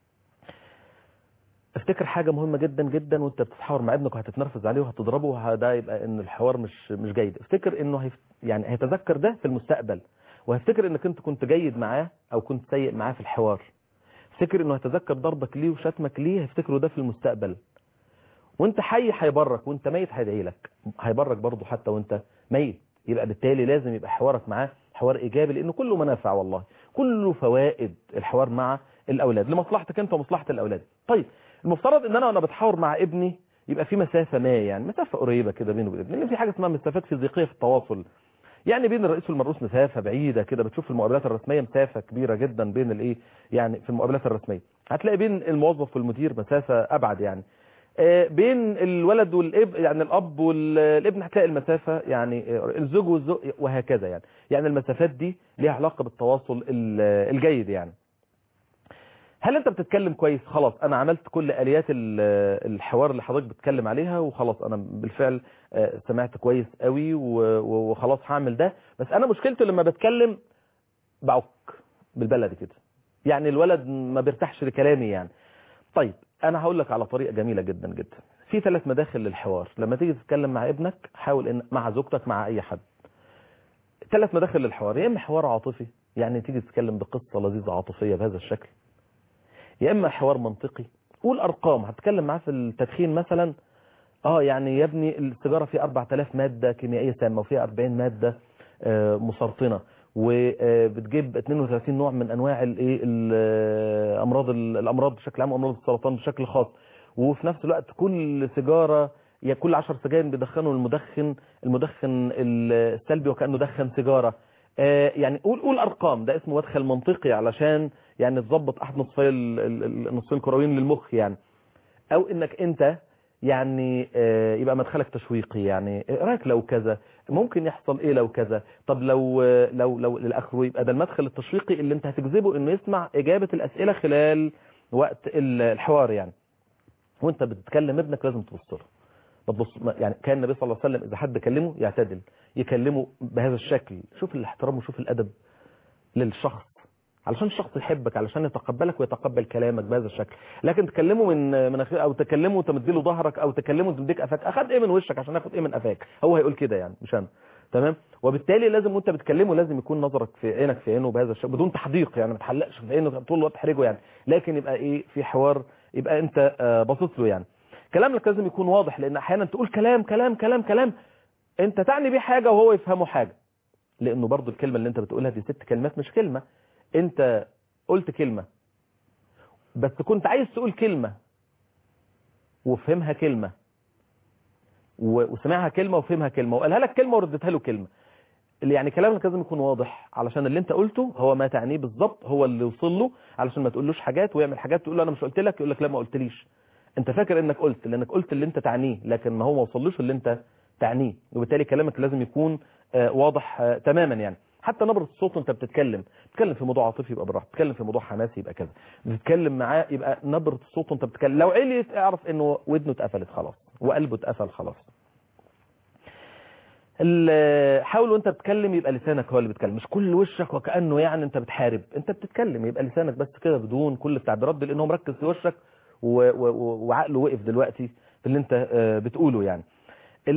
افتكر حاجة مهمة جدا جدا وانت بتتحاور مع ابنك وهتتنرفز عليه وهتضربه ده يبقى ان الحوار مش مش جيد افتكر انه هيف يعني هيتذكر ده في المستقبل وهيفتكر انك انت كنت جيد معاه او كنت سيء معاه في الحوار افتكر انه هيتذكر ضربك ليه وشتمك ليه هيفتكره ده في المستقبل وانت حي هيبرك وانت ميت هيدعي لك هيبرك برضه حتى وانت ميت يبقى بالتالي لازم يبقى حوارك معاه حوار ايجابي لانه كله منافع والله كله فوائد الحوار مع الاولاد لمصلحتك انت ومصلحه الاولاد طيب المفترض ان انا وانا بتحاور مع ابني يبقى في مسافه ما يعني مسافه قريبه كده بينه وبين ابني لان في حاجه اسمها مسافات فيزيقيه في التواصل يعني بين الرئيس والمرؤوس مسافه بعيده كده بتشوف في المقابلات الرسميه مسافه كبيره جدا بين الايه يعني في المقابلات الرسميه هتلاقي بين الموظف والمدير مسافه ابعد يعني بين الولد والاب يعني الاب والابن هتلاقي المسافه يعني الزوج والزوج وهكذا يعني يعني المسافات دي ليها علاقه بالتواصل الجيد يعني هل انت بتتكلم كويس خلاص انا عملت كل اليات الحوار اللي حضرتك بتتكلم عليها وخلاص انا بالفعل سمعت كويس قوي وخلاص هعمل ده بس انا مشكلته لما بتكلم بعك بالبلدي كده يعني الولد ما بيرتاحش لكلامي يعني طيب انا هقول لك على طريقه جميله جدا جدا في ثلاث مداخل للحوار لما تيجي تتكلم مع ابنك حاول ان مع زوجتك مع اي حد ثلاث مداخل للحوار يا اما حوار عاطفي يعني تيجي تتكلم بقصه لذيذه عاطفيه بهذا الشكل يا اما حوار منطقي قول ارقام هتكلم معاه في التدخين مثلا اه يعني يا ابني السيجاره فيها 4000 ماده كيميائيه سامه وفيها 40 ماده آه مسرطنه وبتجيب 32 نوع من انواع الايه الامراض الامراض بشكل عام وامراض السرطان بشكل خاص وفي نفس الوقت كل سيجاره يا كل 10 سجاير بيدخنوا المدخن المدخن السلبي وكانه دخن سيجاره يعني قول قول ارقام ده اسمه مدخل منطقي علشان يعني تظبط احد نصفي النصفين الكرويين للمخ يعني او انك انت يعني يبقى مدخلك تشويقي يعني رايك لو كذا ممكن يحصل ايه لو كذا طب لو لو لو للاخر يبقى ده المدخل التشويقي اللي انت هتجذبه انه يسمع اجابة الاسئلة خلال وقت الحوار يعني وانت بتتكلم ابنك لازم تبص له ما تبص يعني كان النبي صلى الله عليه وسلم اذا حد كلمه يعتدل يكلمه بهذا الشكل شوف الاحترام وشوف الادب للشخص علشان الشخص يحبك علشان يتقبلك ويتقبل كلامك بهذا الشكل لكن تكلمه من من او تكلمه وتمد له ظهرك او تكلمه وتمديك قفاك اخد ايه من وشك عشان ياخد ايه من قفاك هو هيقول كده يعني مش انا تمام وبالتالي لازم وانت بتكلمه لازم يكون نظرك في عينك في عينه بهذا الشكل بدون تحديق يعني ما تحلقش في عينه طول الوقت تحرجه يعني لكن يبقى ايه في حوار يبقى انت باصص له يعني كلامك لازم يكون واضح لان احيانا تقول كلام كلام كلام كلام انت تعني بيه حاجه وهو يفهمه حاجه لانه برضو الكلمه اللي انت بتقولها دي ست كلمات مش كلمه انت قلت كلمة بس كنت عايز تقول كلمة وفهمها كلمة وسمعها كلمة وفهمها كلمة وقالها لك كلمة وردتها له كلمة اللي يعني كلامك لازم يكون واضح علشان اللي انت قلته هو ما تعنيه بالظبط هو اللي وصل له علشان ما تقولوش حاجات ويعمل حاجات تقول له انا مش قلت لك يقول لك لا ما قلتليش انت فاكر انك قلت لانك قلت اللي انت تعنيه لكن ما هو ما وصلوش اللي انت تعنيه وبالتالي كلامك لازم يكون واضح تماما يعني حتى نبرة الصوت وانت بتتكلم بتتكلم في موضوع عاطفي يبقى براحتك بتتكلم في موضوع حماسي يبقى كذا بتتكلم معاه يبقى نبرة الصوت وانت بتتكلم لو عليت اعرف انه ودنه اتقفلت خلاص وقلبه اتقفل خلاص حاول وانت بتتكلم يبقى لسانك هو اللي بيتكلم مش كل وشك وكانه يعني انت بتحارب انت بتتكلم يبقى لسانك بس كده بدون كل التعبيرات دي لانه مركز في وشك وعقله وقف دلوقتي في اللي انت بتقوله يعني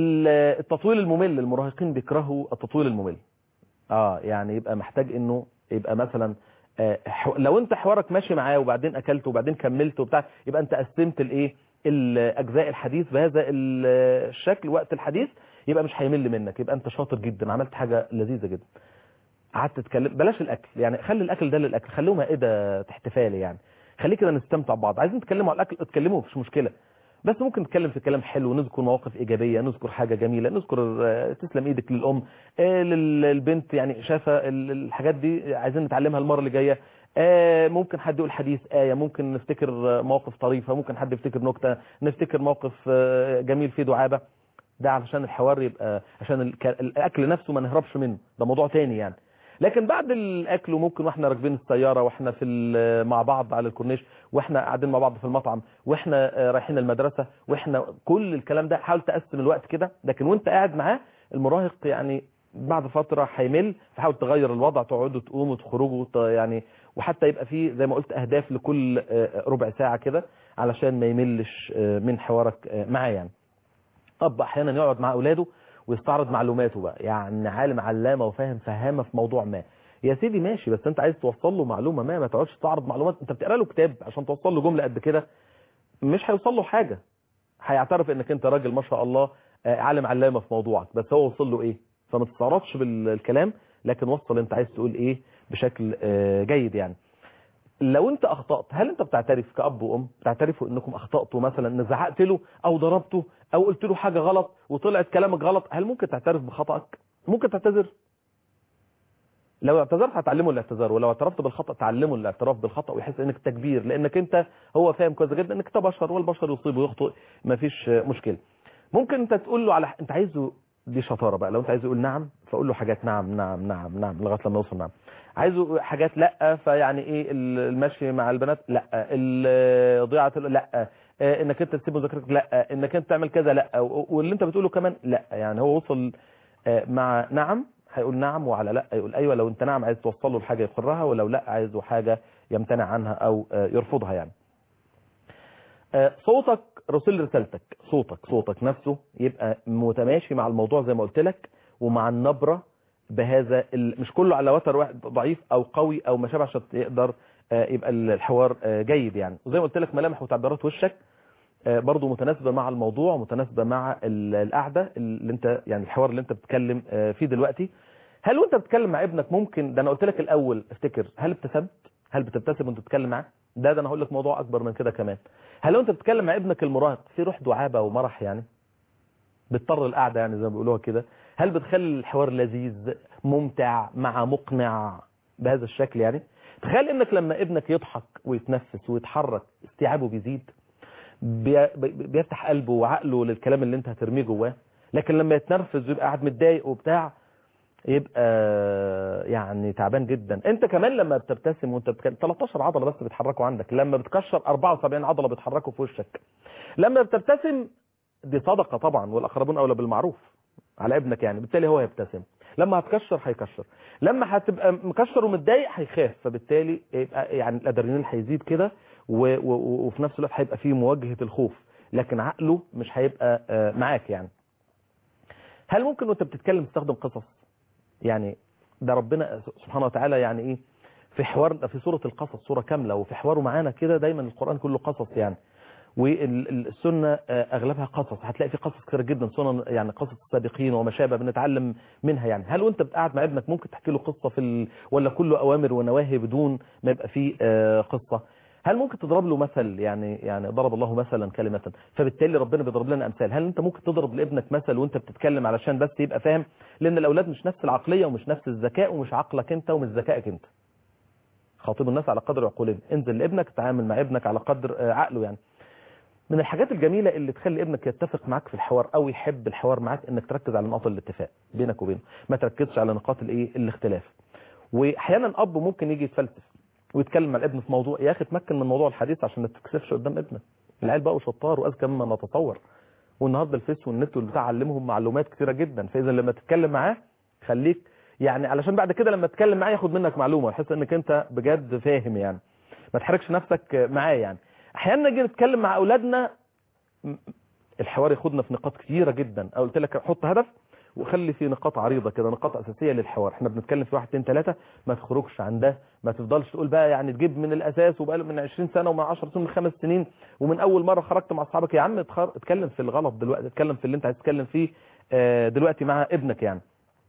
التطويل الممل المراهقين بيكرهوا التطويل الممل اه يعني يبقى محتاج انه يبقى مثلا آه، حو- لو انت حوارك ماشي معاه وبعدين اكلت وبعدين كملت وبتاع يبقى انت قسمت الايه الاجزاء الحديث بهذا ال- الشكل وقت الحديث يبقى مش هيمل منك يبقى انت شاطر جدا عملت حاجه لذيذه جدا قعدت تتكلم بلاش الاكل يعني خلي الاكل ده للاكل خلوه مائده احتفالي يعني خليه كده نستمتع ببعض عايزين تتكلموا على الاكل اتكلموا مفيش مشكله بس ممكن نتكلم في كلام حلو نذكر مواقف ايجابيه نذكر حاجه جميله نذكر آه، تسلم ايدك للام آه، لل- للبنت يعني شايفه ال- الحاجات دي عايزين نتعلمها المره اللي جايه آه، ممكن حد يقول حديث آية ممكن نفتكر آه، مواقف طريفة ممكن حد يفتكر نكتة نفتكر موقف آه، جميل فيه دعابة ده علشان الحوار يبقى عشان الك- الأكل نفسه ما نهربش منه ده موضوع تاني يعني لكن بعد الاكل وممكن واحنا راكبين السياره واحنا في ال- مع بعض على الكورنيش واحنا قاعدين مع بعض في المطعم واحنا آه، رايحين المدرسه واحنا كل الكلام ده حاول تقسم الوقت كده لكن وانت قاعد معاه المراهق يعني بعد فتره هيمل فحاول تغير الوضع تقعدوا تقوموا تخرجوا ت- يعني وحتى يبقى فيه زي ما قلت اهداف لكل آه، ربع ساعه كده علشان ما يملش آه، من حوارك آه، معاه يعني اب احيانا يقعد مع اولاده ويستعرض معلوماته بقى يعني عالم علامه وفاهم فهامه في موضوع ما يا سيدي ماشي بس انت عايز توصل له معلومه ما ما تقعدش تعرض معلومات انت بتقرا له كتاب عشان توصل له جمله قد كده مش هيوصل له حاجه هيعترف انك انت راجل ما شاء الله آه، عالم علامه في موضوعك بس هو وصل له ايه فما تستعرضش بالكلام لكن وصل انت عايز تقول ايه بشكل آه، جيد يعني لو انت اخطأت هل انت بتعترف كأب وام بتعترفوا انكم اخطأتوا مثلا ان زعقت له او ضربته او قلت له حاجة غلط وطلعت كلامك غلط هل ممكن تعترف بخطأك ممكن تعتذر لو اعتذرت هتعلمه الاعتذار ولو اعترفت بالخطأ تعلمه الاعتراف بالخطأ ويحس انك تكبير لانك انت هو فاهم كويس جدا انك انت بشر والبشر يصيب ويخطئ مفيش مشكلة ممكن انت تقول له على انت عايزه دي شطارة بقى لو انت عايز يقول نعم فقول له حاجات نعم نعم نعم نعم لغاية لما يوصل نعم عايزه حاجات لا فيعني ايه المشي مع البنات لا الضيعة لا آه، انك انت تسيب مذاكرتك لا انك انت تعمل كذا لا واللي انت بتقوله كمان لا يعني هو وصل آه، مع نعم هيقول نعم وعلى لا يقول ايوه لو انت نعم عايز توصل له الحاجه يقرها ولو لا عايزه حاجه يمتنع عنها او آه، يرفضها يعني آه، صوتك رسول رسالتك صوتك صوتك نفسه يبقى متماشي مع الموضوع زي ما قلت لك ومع النبرة بهذا ال... مش كله على وتر واحد ضعيف او قوي او ما شابه عشان يقدر آه، يبقى الحوار آه، جيد يعني وزي ما قلت لك ملامح وتعبيرات وشك آه، برضو متناسبة مع الموضوع متناسبة مع ال- القعدة اللي انت يعني الحوار اللي انت بتتكلم آه، فيه دلوقتي هل وانت بتتكلم مع ابنك ممكن ده انا قلت لك الاول افتكر هل ابتسمت هل بتبتسم وانت بتتكلم معاه ده ده انا هقول لك موضوع اكبر من كده كمان هل وانت بتتكلم مع ابنك المراهق في روح دعابه ومرح يعني بتضطر القعده يعني زي ما بيقولوها كده هل بتخلي الحوار لذيذ ممتع مع مقنع بهذا الشكل يعني تخيل انك لما ابنك يضحك ويتنفس ويتحرك استيعابه بيزيد بي- بي- بيفتح قلبه وعقله للكلام اللي انت هترميه جواه لكن لما يتنرفز ويبقى قاعد متضايق وبتاع يبقى يعني تعبان جدا انت كمان لما بتبتسم وانت بتكلم 13 عضله بس بيتحركوا عندك لما بتكشر 74 عضله بيتحركوا في وشك لما بتبتسم دي صدقه طبعا والاقربون اولى بالمعروف على ابنك يعني بالتالي هو هيبتسم لما هتكشر هيكشر لما هتبقى مكشر ومتضايق هيخاف فبالتالي يبقى يعني الادرينالين هيزيد كده و- و- وفي نفس الوقت هيبقى فيه مواجهه الخوف لكن عقله مش هيبقى آه، معاك يعني هل ممكن وانت بتتكلم تستخدم قصص يعني ده ربنا سبحانه وتعالى يعني ايه في حوار في سورة القصص سورة كاملة وفي حواره معانا كده دايما القرآن كله قصص يعني والسنة آه، اغلبها قصص هتلاقي في قصص كتير جدا سنن يعني قصص السابقين وما شابه بنتعلم منها يعني هل وانت قاعد مع ابنك ممكن تحكي له قصة في ال... ولا كله اوامر ونواهي بدون ما يبقى فيه آه، قصة هل ممكن تضرب له مثل يعني يعني ضرب الله مثلا كلمة فبالتالي ربنا بيضرب لنا امثال هل انت ممكن تضرب لابنك مثل وانت بتتكلم علشان بس يبقى فاهم لان الاولاد مش نفس العقلية ومش نفس الذكاء ومش عقلك انت ومش ذكائك انت خاطب الناس على قدر عقولهم انزل لابنك تعامل مع ابنك على قدر آه، عقله يعني من الحاجات الجميلة اللي تخلي ابنك يتفق معاك في الحوار او يحب الحوار معاك انك تركز على نقاط الاتفاق بينك وبينه ما تركزش على نقاط الايه الاختلاف واحيانا اب ممكن يجي يتفلسف ويتكلم مع الابن في موضوع يا اخي اتمكن من موضوع الحديث عشان ما تتكسفش قدام ابنك العيال بقوا شطار واذكى مما نتصور والنهارده الفيس والنت والبتاع علمهم معلومات كثيره جدا فاذا لما تتكلم معاه خليك يعني علشان بعد كده لما تتكلم معاه ياخد منك معلومه يحس انك انت بجد فاهم يعني ما تحركش نفسك معاه يعني احيانا نيجي نتكلم مع اولادنا م- الحوار ياخدنا في نقاط كثيره جدا أو قلت لك حط هدف وخلي في نقاط عريضة كده نقاط أساسية للحوار احنا بنتكلم في واحد اتنين تلاتة ما تخرجش عن ده ما تفضلش تقول بقى يعني تجيب من الأساس وبقى من 20 سنة ومن 10 سنين ومن خمس سنين ومن أول مرة خرجت مع أصحابك يا عم اتخر... اتكلم في الغلط دلوقتي اتكلم في اللي انت عايز تتكلم فيه اه دلوقتي مع ابنك يعني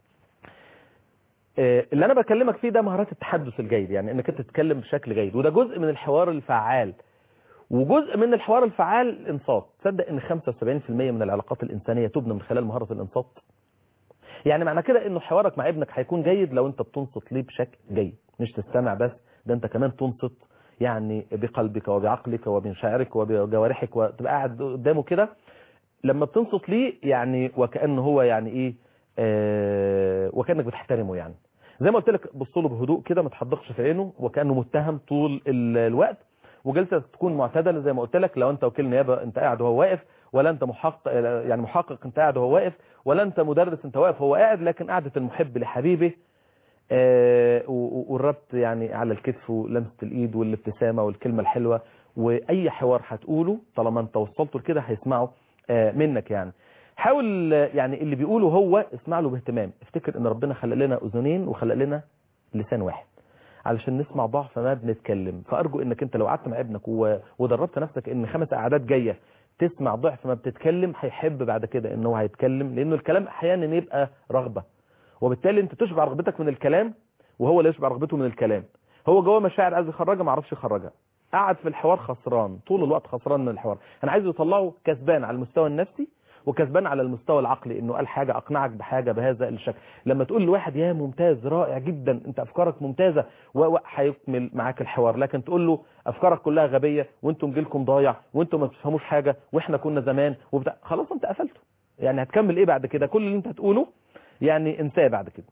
اه اللي أنا بكلمك فيه ده مهارات التحدث الجيد يعني انك انت تتكلم بشكل جيد وده جزء من الحوار الفعال وجزء من الحوار الفعال الانصات تصدق ان 75% من العلاقات الانسانيه تبنى من خلال مهاره الانصات يعني معنى كده انه حوارك مع ابنك هيكون جيد لو انت بتنصت ليه بشكل جيد مش تستمع بس ده انت كمان تنصت يعني بقلبك وبعقلك وبمشاعرك وبجوارحك وتبقى قاعد قدامه كده لما بتنصت ليه يعني وكانه هو يعني ايه آه وكانك بتحترمه يعني زي ما قلت لك بص له بهدوء كده ما تحدقش في عينه وكانه متهم طول الوقت وجلسه تكون معتدله زي ما قلت لك لو انت وكيل نيابه انت قاعد وهو واقف ولا انت محقق يعني محقق انت قاعد وهو واقف ولا انت مدرس انت واقف هو قاعد لكن قعده المحب لحبيبه آه والربط يعني على الكتف ولمسه الايد والابتسامه والكلمه الحلوه واي حوار هتقوله طالما انت وصلته لكده هيسمعه آه منك يعني حاول يعني اللي بيقوله هو اسمع له باهتمام افتكر ان ربنا خلق لنا اذنين وخلق لنا لسان واحد علشان نسمع ضعف ما بنتكلم فارجو انك انت لو قعدت مع ابنك ودربت نفسك ان خمس قعدات جايه تسمع ضعف ما بتتكلم هيحب بعد كده ان هو هيتكلم لانه الكلام احيانا يبقى رغبه وبالتالي انت تشبع رغبتك من الكلام وهو اللي يشبع رغبته من الكلام هو جواه مشاعر عايز يخرجها ما عرفش يخرجها قعد في الحوار خسران طول الوقت خسران من الحوار انا عايز يطلعه كسبان على المستوى النفسي وكسبان على المستوى العقلي انه قال حاجة اقنعك بحاجة بهذا الشكل لما تقول لواحد يا ممتاز رائع جدا انت افكارك ممتازة وهيكمل معاك الحوار لكن تقول له افكارك كلها غبية وانتم جيلكم ضايع وانتم ما بتفهموش حاجة واحنا كنا زمان وبتاع خلاص انت قفلته يعني هتكمل ايه بعد كده كل اللي انت هتقوله يعني انساه بعد كده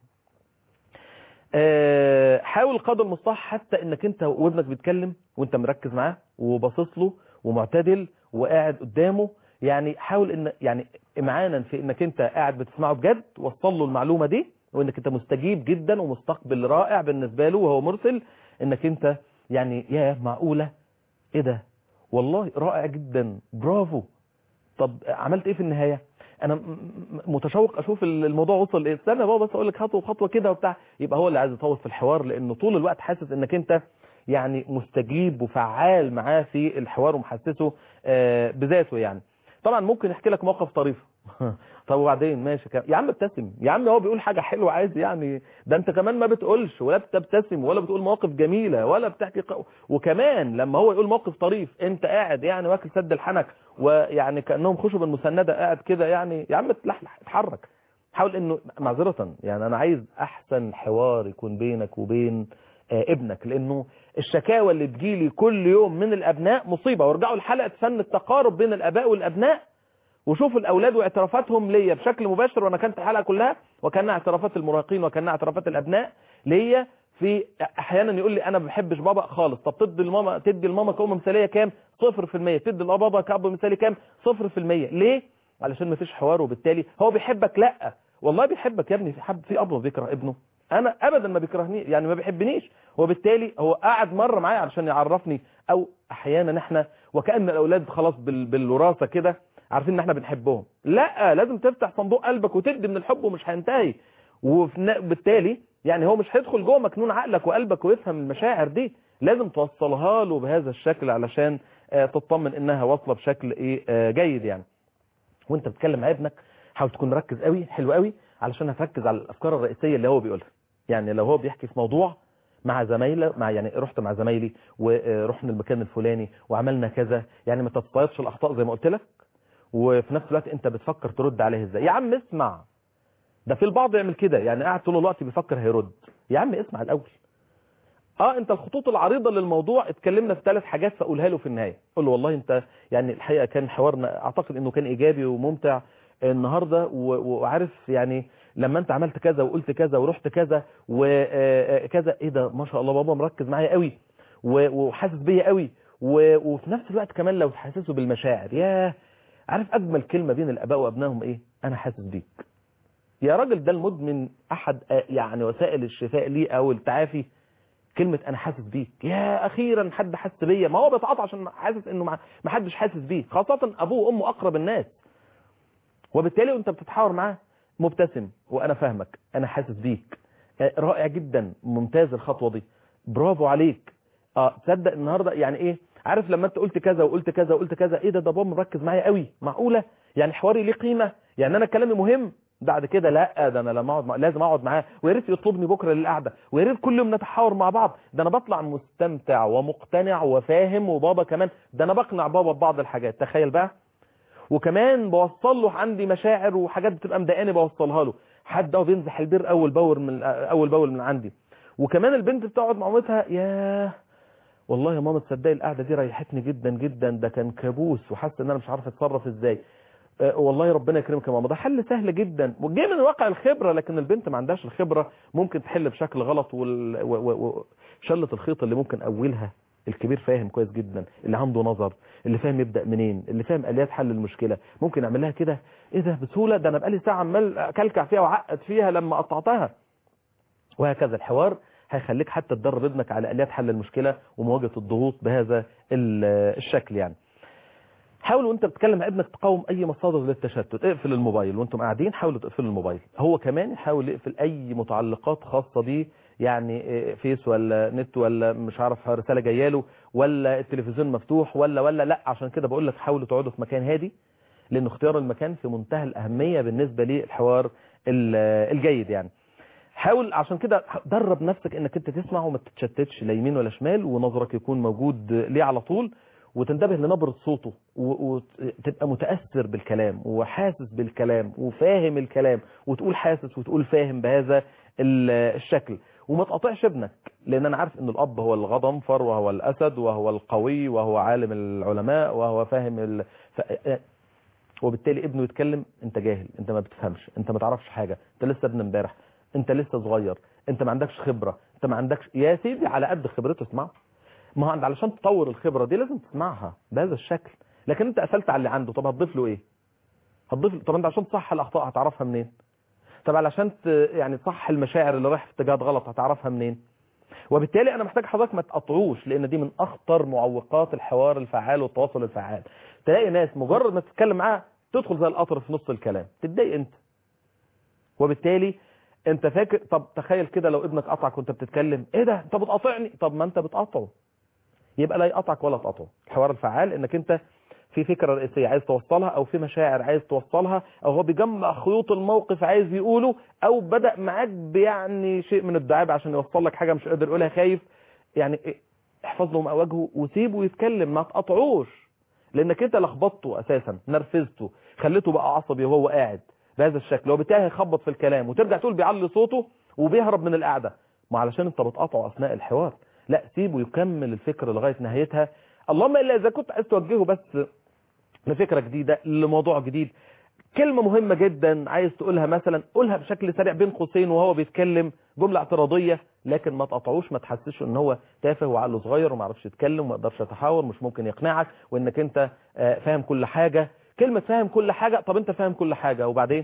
أه حاول قدر المستطاع حتى انك انت وابنك بيتكلم وانت مركز معاه وباصص له ومعتدل وقاعد قدامه يعني حاول ان يعني امعانا في انك انت قاعد بتسمعه بجد وصل له المعلومه دي وانك انت مستجيب جدا ومستقبل رائع بالنسبه له وهو مرسل انك انت يعني يا معقوله ايه ده والله رائع جدا برافو طب عملت ايه في النهايه انا متشوق اشوف الموضوع وصل ايه استنى بابا بس اقول لك خطوه خطوه كده وبتاع يبقى هو اللي عايز يطول في الحوار لانه طول الوقت حاسس انك انت يعني مستجيب وفعال معاه في الحوار ومحسسه بذاته يعني طبعا ممكن يحكي لك موقف طريف طب وبعدين ماشي كم. يا عم ابتسم يا عم هو بيقول حاجة حلوة عايز يعني ده انت كمان ما بتقولش ولا بتبتسم ولا بتقول مواقف جميلة ولا بتحكي ق... وكمان لما هو يقول موقف طريف انت قاعد يعني واكل سد الحنك ويعني كأنهم خشب المسندة قاعد كده يعني يا عم اتلحلح اتحرك حاول انه معذرة يعني انا عايز احسن حوار يكون بينك وبين آه ابنك لانه الشكاوى اللي تجيلي كل يوم من الابناء مصيبة وارجعوا لحلقة فن التقارب بين الاباء والابناء وشوفوا الاولاد واعترافاتهم ليا بشكل مباشر وانا كانت الحلقه كلها وكانها اعترافات المراهقين وكانها اعترافات الابناء ليا في احيانا يقول لي انا ما بحبش بابا خالص طب تدي لماما تدي لماما كأم مثاليه كام 0% تدي لبابا كأب مثالي كام 0% ليه علشان ما فيش حوار وبالتالي هو بيحبك لا والله بيحبك يا ابني في حب في اب بيكره ابنه انا ابدا ما بيكرهني يعني ما بيحبنيش وبالتالي هو قعد مره معايا علشان يعرفني او احيانا احنا وكأن الاولاد خلاص بالوراثه كده عارفين ان احنا بنحبهم لا لازم تفتح صندوق قلبك وتدي من الحب ومش هينتهي وبالتالي يعني هو مش هيدخل جوه مكنون عقلك وقلبك ويفهم المشاعر دي لازم توصلها له بهذا الشكل علشان تطمن انها واصله بشكل ايه جيد يعني وانت بتتكلم مع ابنك حاول تكون مركز قوي حلو قوي علشان هتركز على الافكار الرئيسيه اللي هو بيقولها يعني لو هو بيحكي في موضوع مع زمايله مع يعني رحت مع زمايلي ورحنا المكان الفلاني وعملنا كذا يعني ما تتصيدش الاخطاء زي ما قلت لك وفي نفس الوقت انت بتفكر ترد عليه ازاي يا عم اسمع ده في البعض يعمل كده يعني قاعد طول الوقت بيفكر هيرد يا عم اسمع الاول اه انت الخطوط العريضة للموضوع اتكلمنا في ثلاث حاجات فاقولها له في النهاية قول له والله انت يعني الحقيقة كان حوارنا اعتقد انه كان ايجابي وممتع النهاردة وعارف يعني لما انت عملت كذا وقلت كذا ورحت كذا وكذا ايه ده ما شاء الله بابا مركز معايا قوي وحاسس بيا قوي وفي نفس الوقت كمان لو تحسسه بالمشاعر ياه عارف اجمل كلمة بين الاباء وابنائهم ايه انا حاسس بيك يا راجل ده المدمن احد يعني وسائل الشفاء ليه او التعافي كلمة انا حاسس بيك يا اخيرا حد حس بيا ما هو بيتعاطى عشان حاسس انه ما حدش حاسس بيه خاصة ابوه وامه اقرب الناس وبالتالي وانت بتتحاور معاه مبتسم وانا فاهمك انا حاسس بيك آه، رائع جدا ممتاز الخطوه دي برافو عليك اه تصدق النهارده يعني ايه عارف لما انت قلت كذا وقلت كذا وقلت كذا ايه ده ده بابا مركز معايا قوي معقوله يعني حواري ليه قيمه يعني انا كلامي مهم بعد كده لا ده انا لما اقعد مع... لازم اقعد معاه ويا ريت يطلبني بكره للقعده ويا ريت كل يوم نتحاور مع بعض ده انا بطلع مستمتع ومقتنع وفاهم وبابا كمان ده انا بقنع بابا ببعض الحاجات تخيل بقى وكمان بوصل له عندي مشاعر وحاجات بتبقى مضايقاني بوصلها له حد اهو بينزح البير اول باول من اول باول من عندي وكمان البنت بتقعد مع مامتها ياه والله يا ماما تصدقي القعده دي ريحتني جدا جدا ده كان كابوس وحاسه ان انا مش عارف اتصرف ازاي أه والله ربنا يكرمك يا ماما ده حل سهل جدا وجاي من واقع الخبره لكن البنت ما عندهاش الخبره ممكن تحل بشكل غلط وال... و... و... و... شله الخيط اللي ممكن اولها الكبير فاهم كويس جدا اللي عنده نظر اللي فاهم يبدا منين اللي فاهم اليات حل المشكله ممكن اعمل لها كده ايه ده بسهوله ده انا بقالي ساعه عمال اكلكع فيها وعقد فيها لما قطعتها وهكذا الحوار هيخليك حتى تدرب ابنك على اليات حل المشكله ومواجهه الضغوط بهذا الشكل يعني حاول وانت بتتكلم مع ابنك تقاوم اي مصادر للتشتت اقفل الموبايل وانتم قاعدين حاولوا تقفلوا الموبايل هو كمان يحاول يقفل اي متعلقات خاصه بيه يعني فيس ولا نت ولا مش عارف رساله جايه له ولا التلفزيون مفتوح ولا ولا لا عشان كده بقول لك حاولوا تقعدوا في مكان هادي لان اختيار المكان في منتهى الاهميه بالنسبه للحوار الجيد يعني حاول عشان كده درب نفسك انك انت تسمع وما تتشتتش لا يمين ولا شمال ونظرك يكون موجود ليه على طول وتنتبه لنبرة صوته وتبقى متأثر بالكلام وحاسس بالكلام وفاهم الكلام وتقول حاسس وتقول فاهم بهذا الشكل وما تقاطعش ابنك لان انا عارف ان الاب هو الغضنفر وهو الاسد وهو القوي وهو عالم العلماء وهو فاهم ال... ف... وبالتالي ابنه يتكلم انت جاهل انت ما بتفهمش انت ما تعرفش حاجة انت لسه ابن امبارح انت لسه صغير انت ما عندكش خبرة انت ما عندكش يا سيدي على قد خبرته اسمعه ما هو علشان تطور الخبرة دي لازم تسمعها بهذا الشكل لكن انت قفلت على اللي عنده طب هتضيف له ايه هتضيف له طب انت عشان تصح الاخطاء هتعرفها منين طب علشان ت... يعني تصح المشاعر اللي رايح في اتجاهات غلط هتعرفها منين وبالتالي انا محتاج حضرتك ما تقطعوش لان دي من اخطر معوقات الحوار الفعال والتواصل الفعال تلاقي ناس مجرد ما تتكلم معاها تدخل زي القطر في نص الكلام تتضايق انت وبالتالي انت فاكر طب تخيل كده لو ابنك قطعك وانت بتتكلم ايه ده انت بتقاطعني طب ما انت بتقاطعه يبقى لا يقطعك ولا تقطعه الحوار الفعال انك انت في فكرة رئيسية عايز توصلها او في مشاعر عايز توصلها او هو بيجمع خيوط الموقف عايز يقوله او بدأ معاك بيعني شيء من الدعابة عشان يوصل لك حاجة مش قادر يقولها خايف يعني احفظ له وجهه وسيبه يتكلم ما تقطعوش لانك انت لخبطته اساسا نرفزته خليته بقى عصبي وهو قاعد بهذا الشكل وبالتالي هيخبط في الكلام وترجع تقول بيعلي صوته وبيهرب من القعدة ما علشان انت بتقطعه اثناء الحوار لا سيبه يكمل الفكرة لغاية نهايتها اللهم الا اذا كنت عايز توجهه بس لفكرة جديدة لموضوع جديد كلمة مهمة جدا عايز تقولها مثلا قولها بشكل سريع بين قوسين وهو بيتكلم جملة اعتراضية لكن ما تقطعوش ما تحسسه ان هو تافه وعقله صغير وما يعرفش يتكلم وما يقدرش يتحاور مش ممكن يقنعك وانك انت فاهم كل حاجة كلمة فاهم كل حاجة طب انت فاهم كل حاجة وبعدين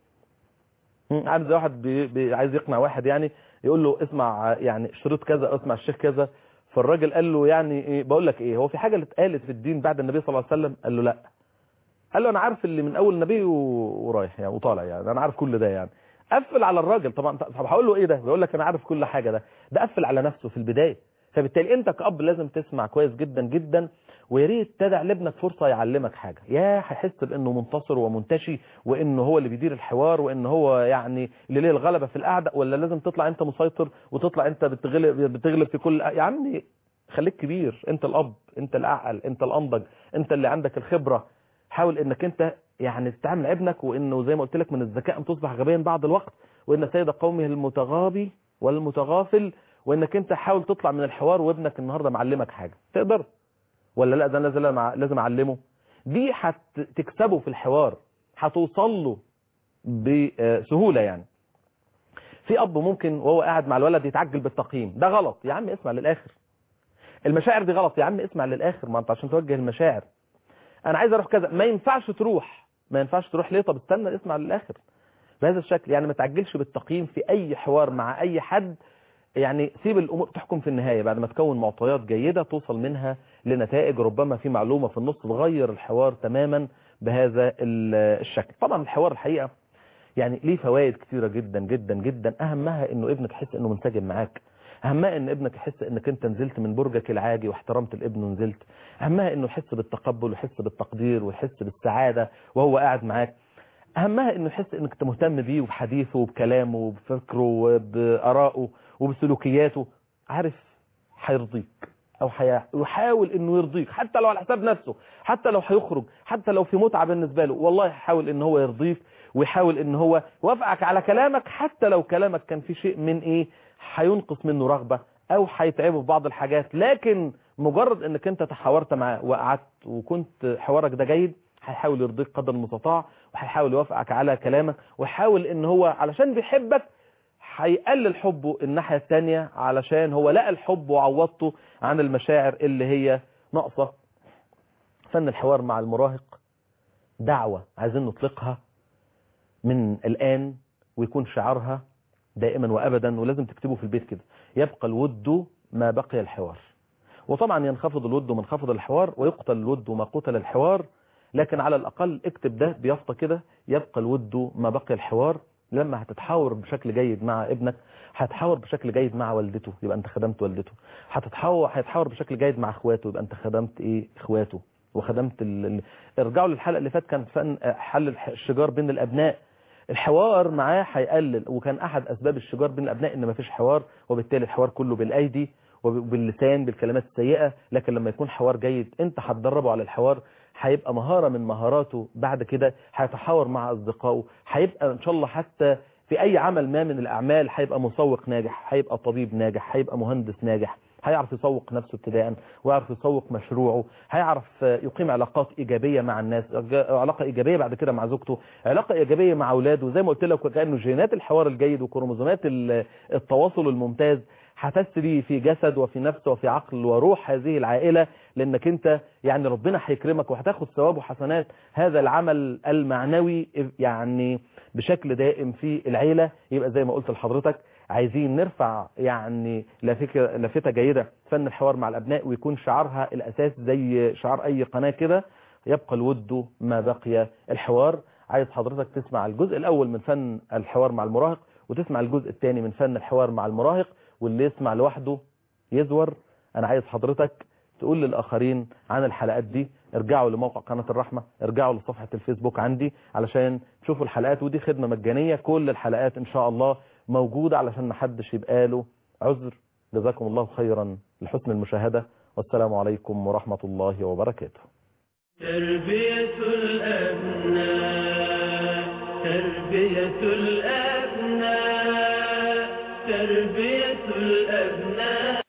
عامل زي واحد بي بي عايز يقنع واحد يعني يقول له اسمع يعني شريط كذا او اسمع الشيخ كذا فالراجل قال له يعني ايه بقول لك ايه هو في حاجة اللي اتقالت في الدين بعد النبي صلى الله عليه وسلم قال له لا قال له انا عارف اللي من اول النبي ورايح يعني وطالع يعني انا عارف كل ده يعني قفل على الراجل طبعا طب هقول له ايه ده بيقول لك انا عارف كل حاجة ده ده قفل على نفسه في البداية فبالتالي انت كأب لازم تسمع كويس جدا جدا ويا ريت تدع لابنك فرصة يعلمك حاجة يا هيحس بانه منتصر ومنتشي وانه هو اللي بيدير الحوار وانه هو يعني اللي ليه الغلبة في القعدة ولا لازم تطلع انت مسيطر وتطلع انت بتغلب بتغلب في كل يا عمي خليك كبير انت الاب انت الاعقل انت الانضج انت اللي عندك الخبرة حاول انك انت يعني تتعامل ابنك وانه زي ما قلت لك من الذكاء ان تصبح غبيا بعض الوقت وان سيد قومه المتغابي والمتغافل وانك انت حاول تطلع من الحوار وابنك النهارده معلمك حاجه تقدر ولا لا ده انا لازم لازم اعلمه دي هتكسبه في الحوار هتوصل له بسهوله يعني في اب ممكن وهو قاعد مع الولد يتعجل بالتقييم ده غلط يا عم اسمع للاخر المشاعر دي غلط يا عم اسمع للاخر ما انت عشان توجه المشاعر انا عايز اروح كذا ما ينفعش تروح ما ينفعش تروح ليه طب استنى اسمع للاخر بهذا الشكل يعني ما تعجلش بالتقييم في اي حوار مع اي حد يعني سيب الامور تحكم في النهاية بعد ما تكون معطيات جيدة توصل منها لنتائج ربما في معلومة في النص تغير الحوار تماما بهذا الشكل طبعا الحوار الحقيقة يعني ليه فوائد كتيرة جدا جدا جدا اهمها انه ابنك يحس انه منسجم معاك اهمها ان ابنك يحس انك انت نزلت من برجك العاجي واحترمت الابن ونزلت اهمها انه يحس بالتقبل ويحس بالتقدير ويحس بالسعادة وهو قاعد معاك اهمها انه يحس انك انت مهتم بيه وبحديثه وبكلامه وبفكره وبارائه وبسلوكياته عارف هيرضيك او يحاول انه يرضيك حتى لو على حساب نفسه حتى لو هيخرج حتى لو في متعة بالنسبة له والله يحاول ان هو يرضيك ويحاول ان هو يوافقك على كلامك حتى لو كلامك كان فيه شيء من ايه هينقص منه رغبة او هيتعبه في بعض الحاجات لكن مجرد انك انت تحاورت معاه وقعدت وكنت حوارك ده جيد هيحاول يرضيك قدر المستطاع وهيحاول يوافقك على كلامك ويحاول ان هو علشان بيحبك هيقلل حبه الناحية التانية علشان هو لقى الحب وعوضته عن المشاعر اللي هي ناقصة فن الحوار مع المراهق دعوة عايزين نطلقها من الآن ويكون شعارها دائما وأبدا ولازم تكتبه في البيت كده يبقى الود ما بقي الحوار وطبعا ينخفض الود ومنخفض الحوار ويقتل الود وما قتل الحوار لكن على الأقل اكتب ده بيافطة كده يبقى الود ما بقي الحوار لما هتتحاور بشكل جيد مع ابنك هتحاور بشكل جيد مع والدته يبقى انت خدمت والدته هتتحاور هيتحاور بشكل جيد مع اخواته يبقى انت خدمت ايه اخواته وخدمت ال... ال... ارجعوا للحلقه اللي فاتت كان فن حل الشجار بين الابناء الحوار معاه هيقلل وكان احد اسباب الشجار بين الابناء ان مفيش حوار وبالتالي الحوار كله بالايدي وباللسان بالكلمات السيئه لكن لما يكون حوار جيد انت هتدربه على الحوار هيبقى مهارة من مهاراته بعد كده هيتحاور مع أصدقائه هيبقى إن شاء الله حتى في أي عمل ما من الأعمال هيبقى مسوق ناجح هيبقى طبيب ناجح هيبقى مهندس ناجح هيعرف يسوق نفسه ابتداء ويعرف يسوق مشروعه هيعرف يقيم علاقات إيجابية مع الناس علاقة إيجابية بعد كده مع زوجته علاقة إيجابية مع أولاده زي ما قلت لك كأنه جينات الحوار الجيد وكروموزومات التواصل الممتاز هتسري في جسد وفي نفس وفي عقل وروح هذه العائلة لانك انت يعني ربنا هيكرمك وهتاخد ثواب وحسنات هذا العمل المعنوي يعني بشكل دائم في العيلة يبقى زي ما قلت لحضرتك عايزين نرفع يعني لافتة جيدة فن الحوار مع الابناء ويكون شعارها الاساس زي شعار اي قناة كده يبقى الود ما بقي الحوار عايز حضرتك تسمع الجزء الاول من فن الحوار مع المراهق وتسمع الجزء الثاني من فن الحوار مع المراهق واللي يسمع لوحده يزور انا عايز حضرتك تقول للآخرين عن الحلقات دي ارجعوا لموقع قناة الرحمة ارجعوا لصفحة الفيسبوك عندي علشان تشوفوا الحلقات ودي خدمة مجانية كل الحلقات ان شاء الله موجودة علشان محدش يبقى له عذر جزاكم الله خيرا لحسن المشاهدة والسلام عليكم ورحمة الله وبركاته تربية الأبناء تربية الأبناء تربية الأبناء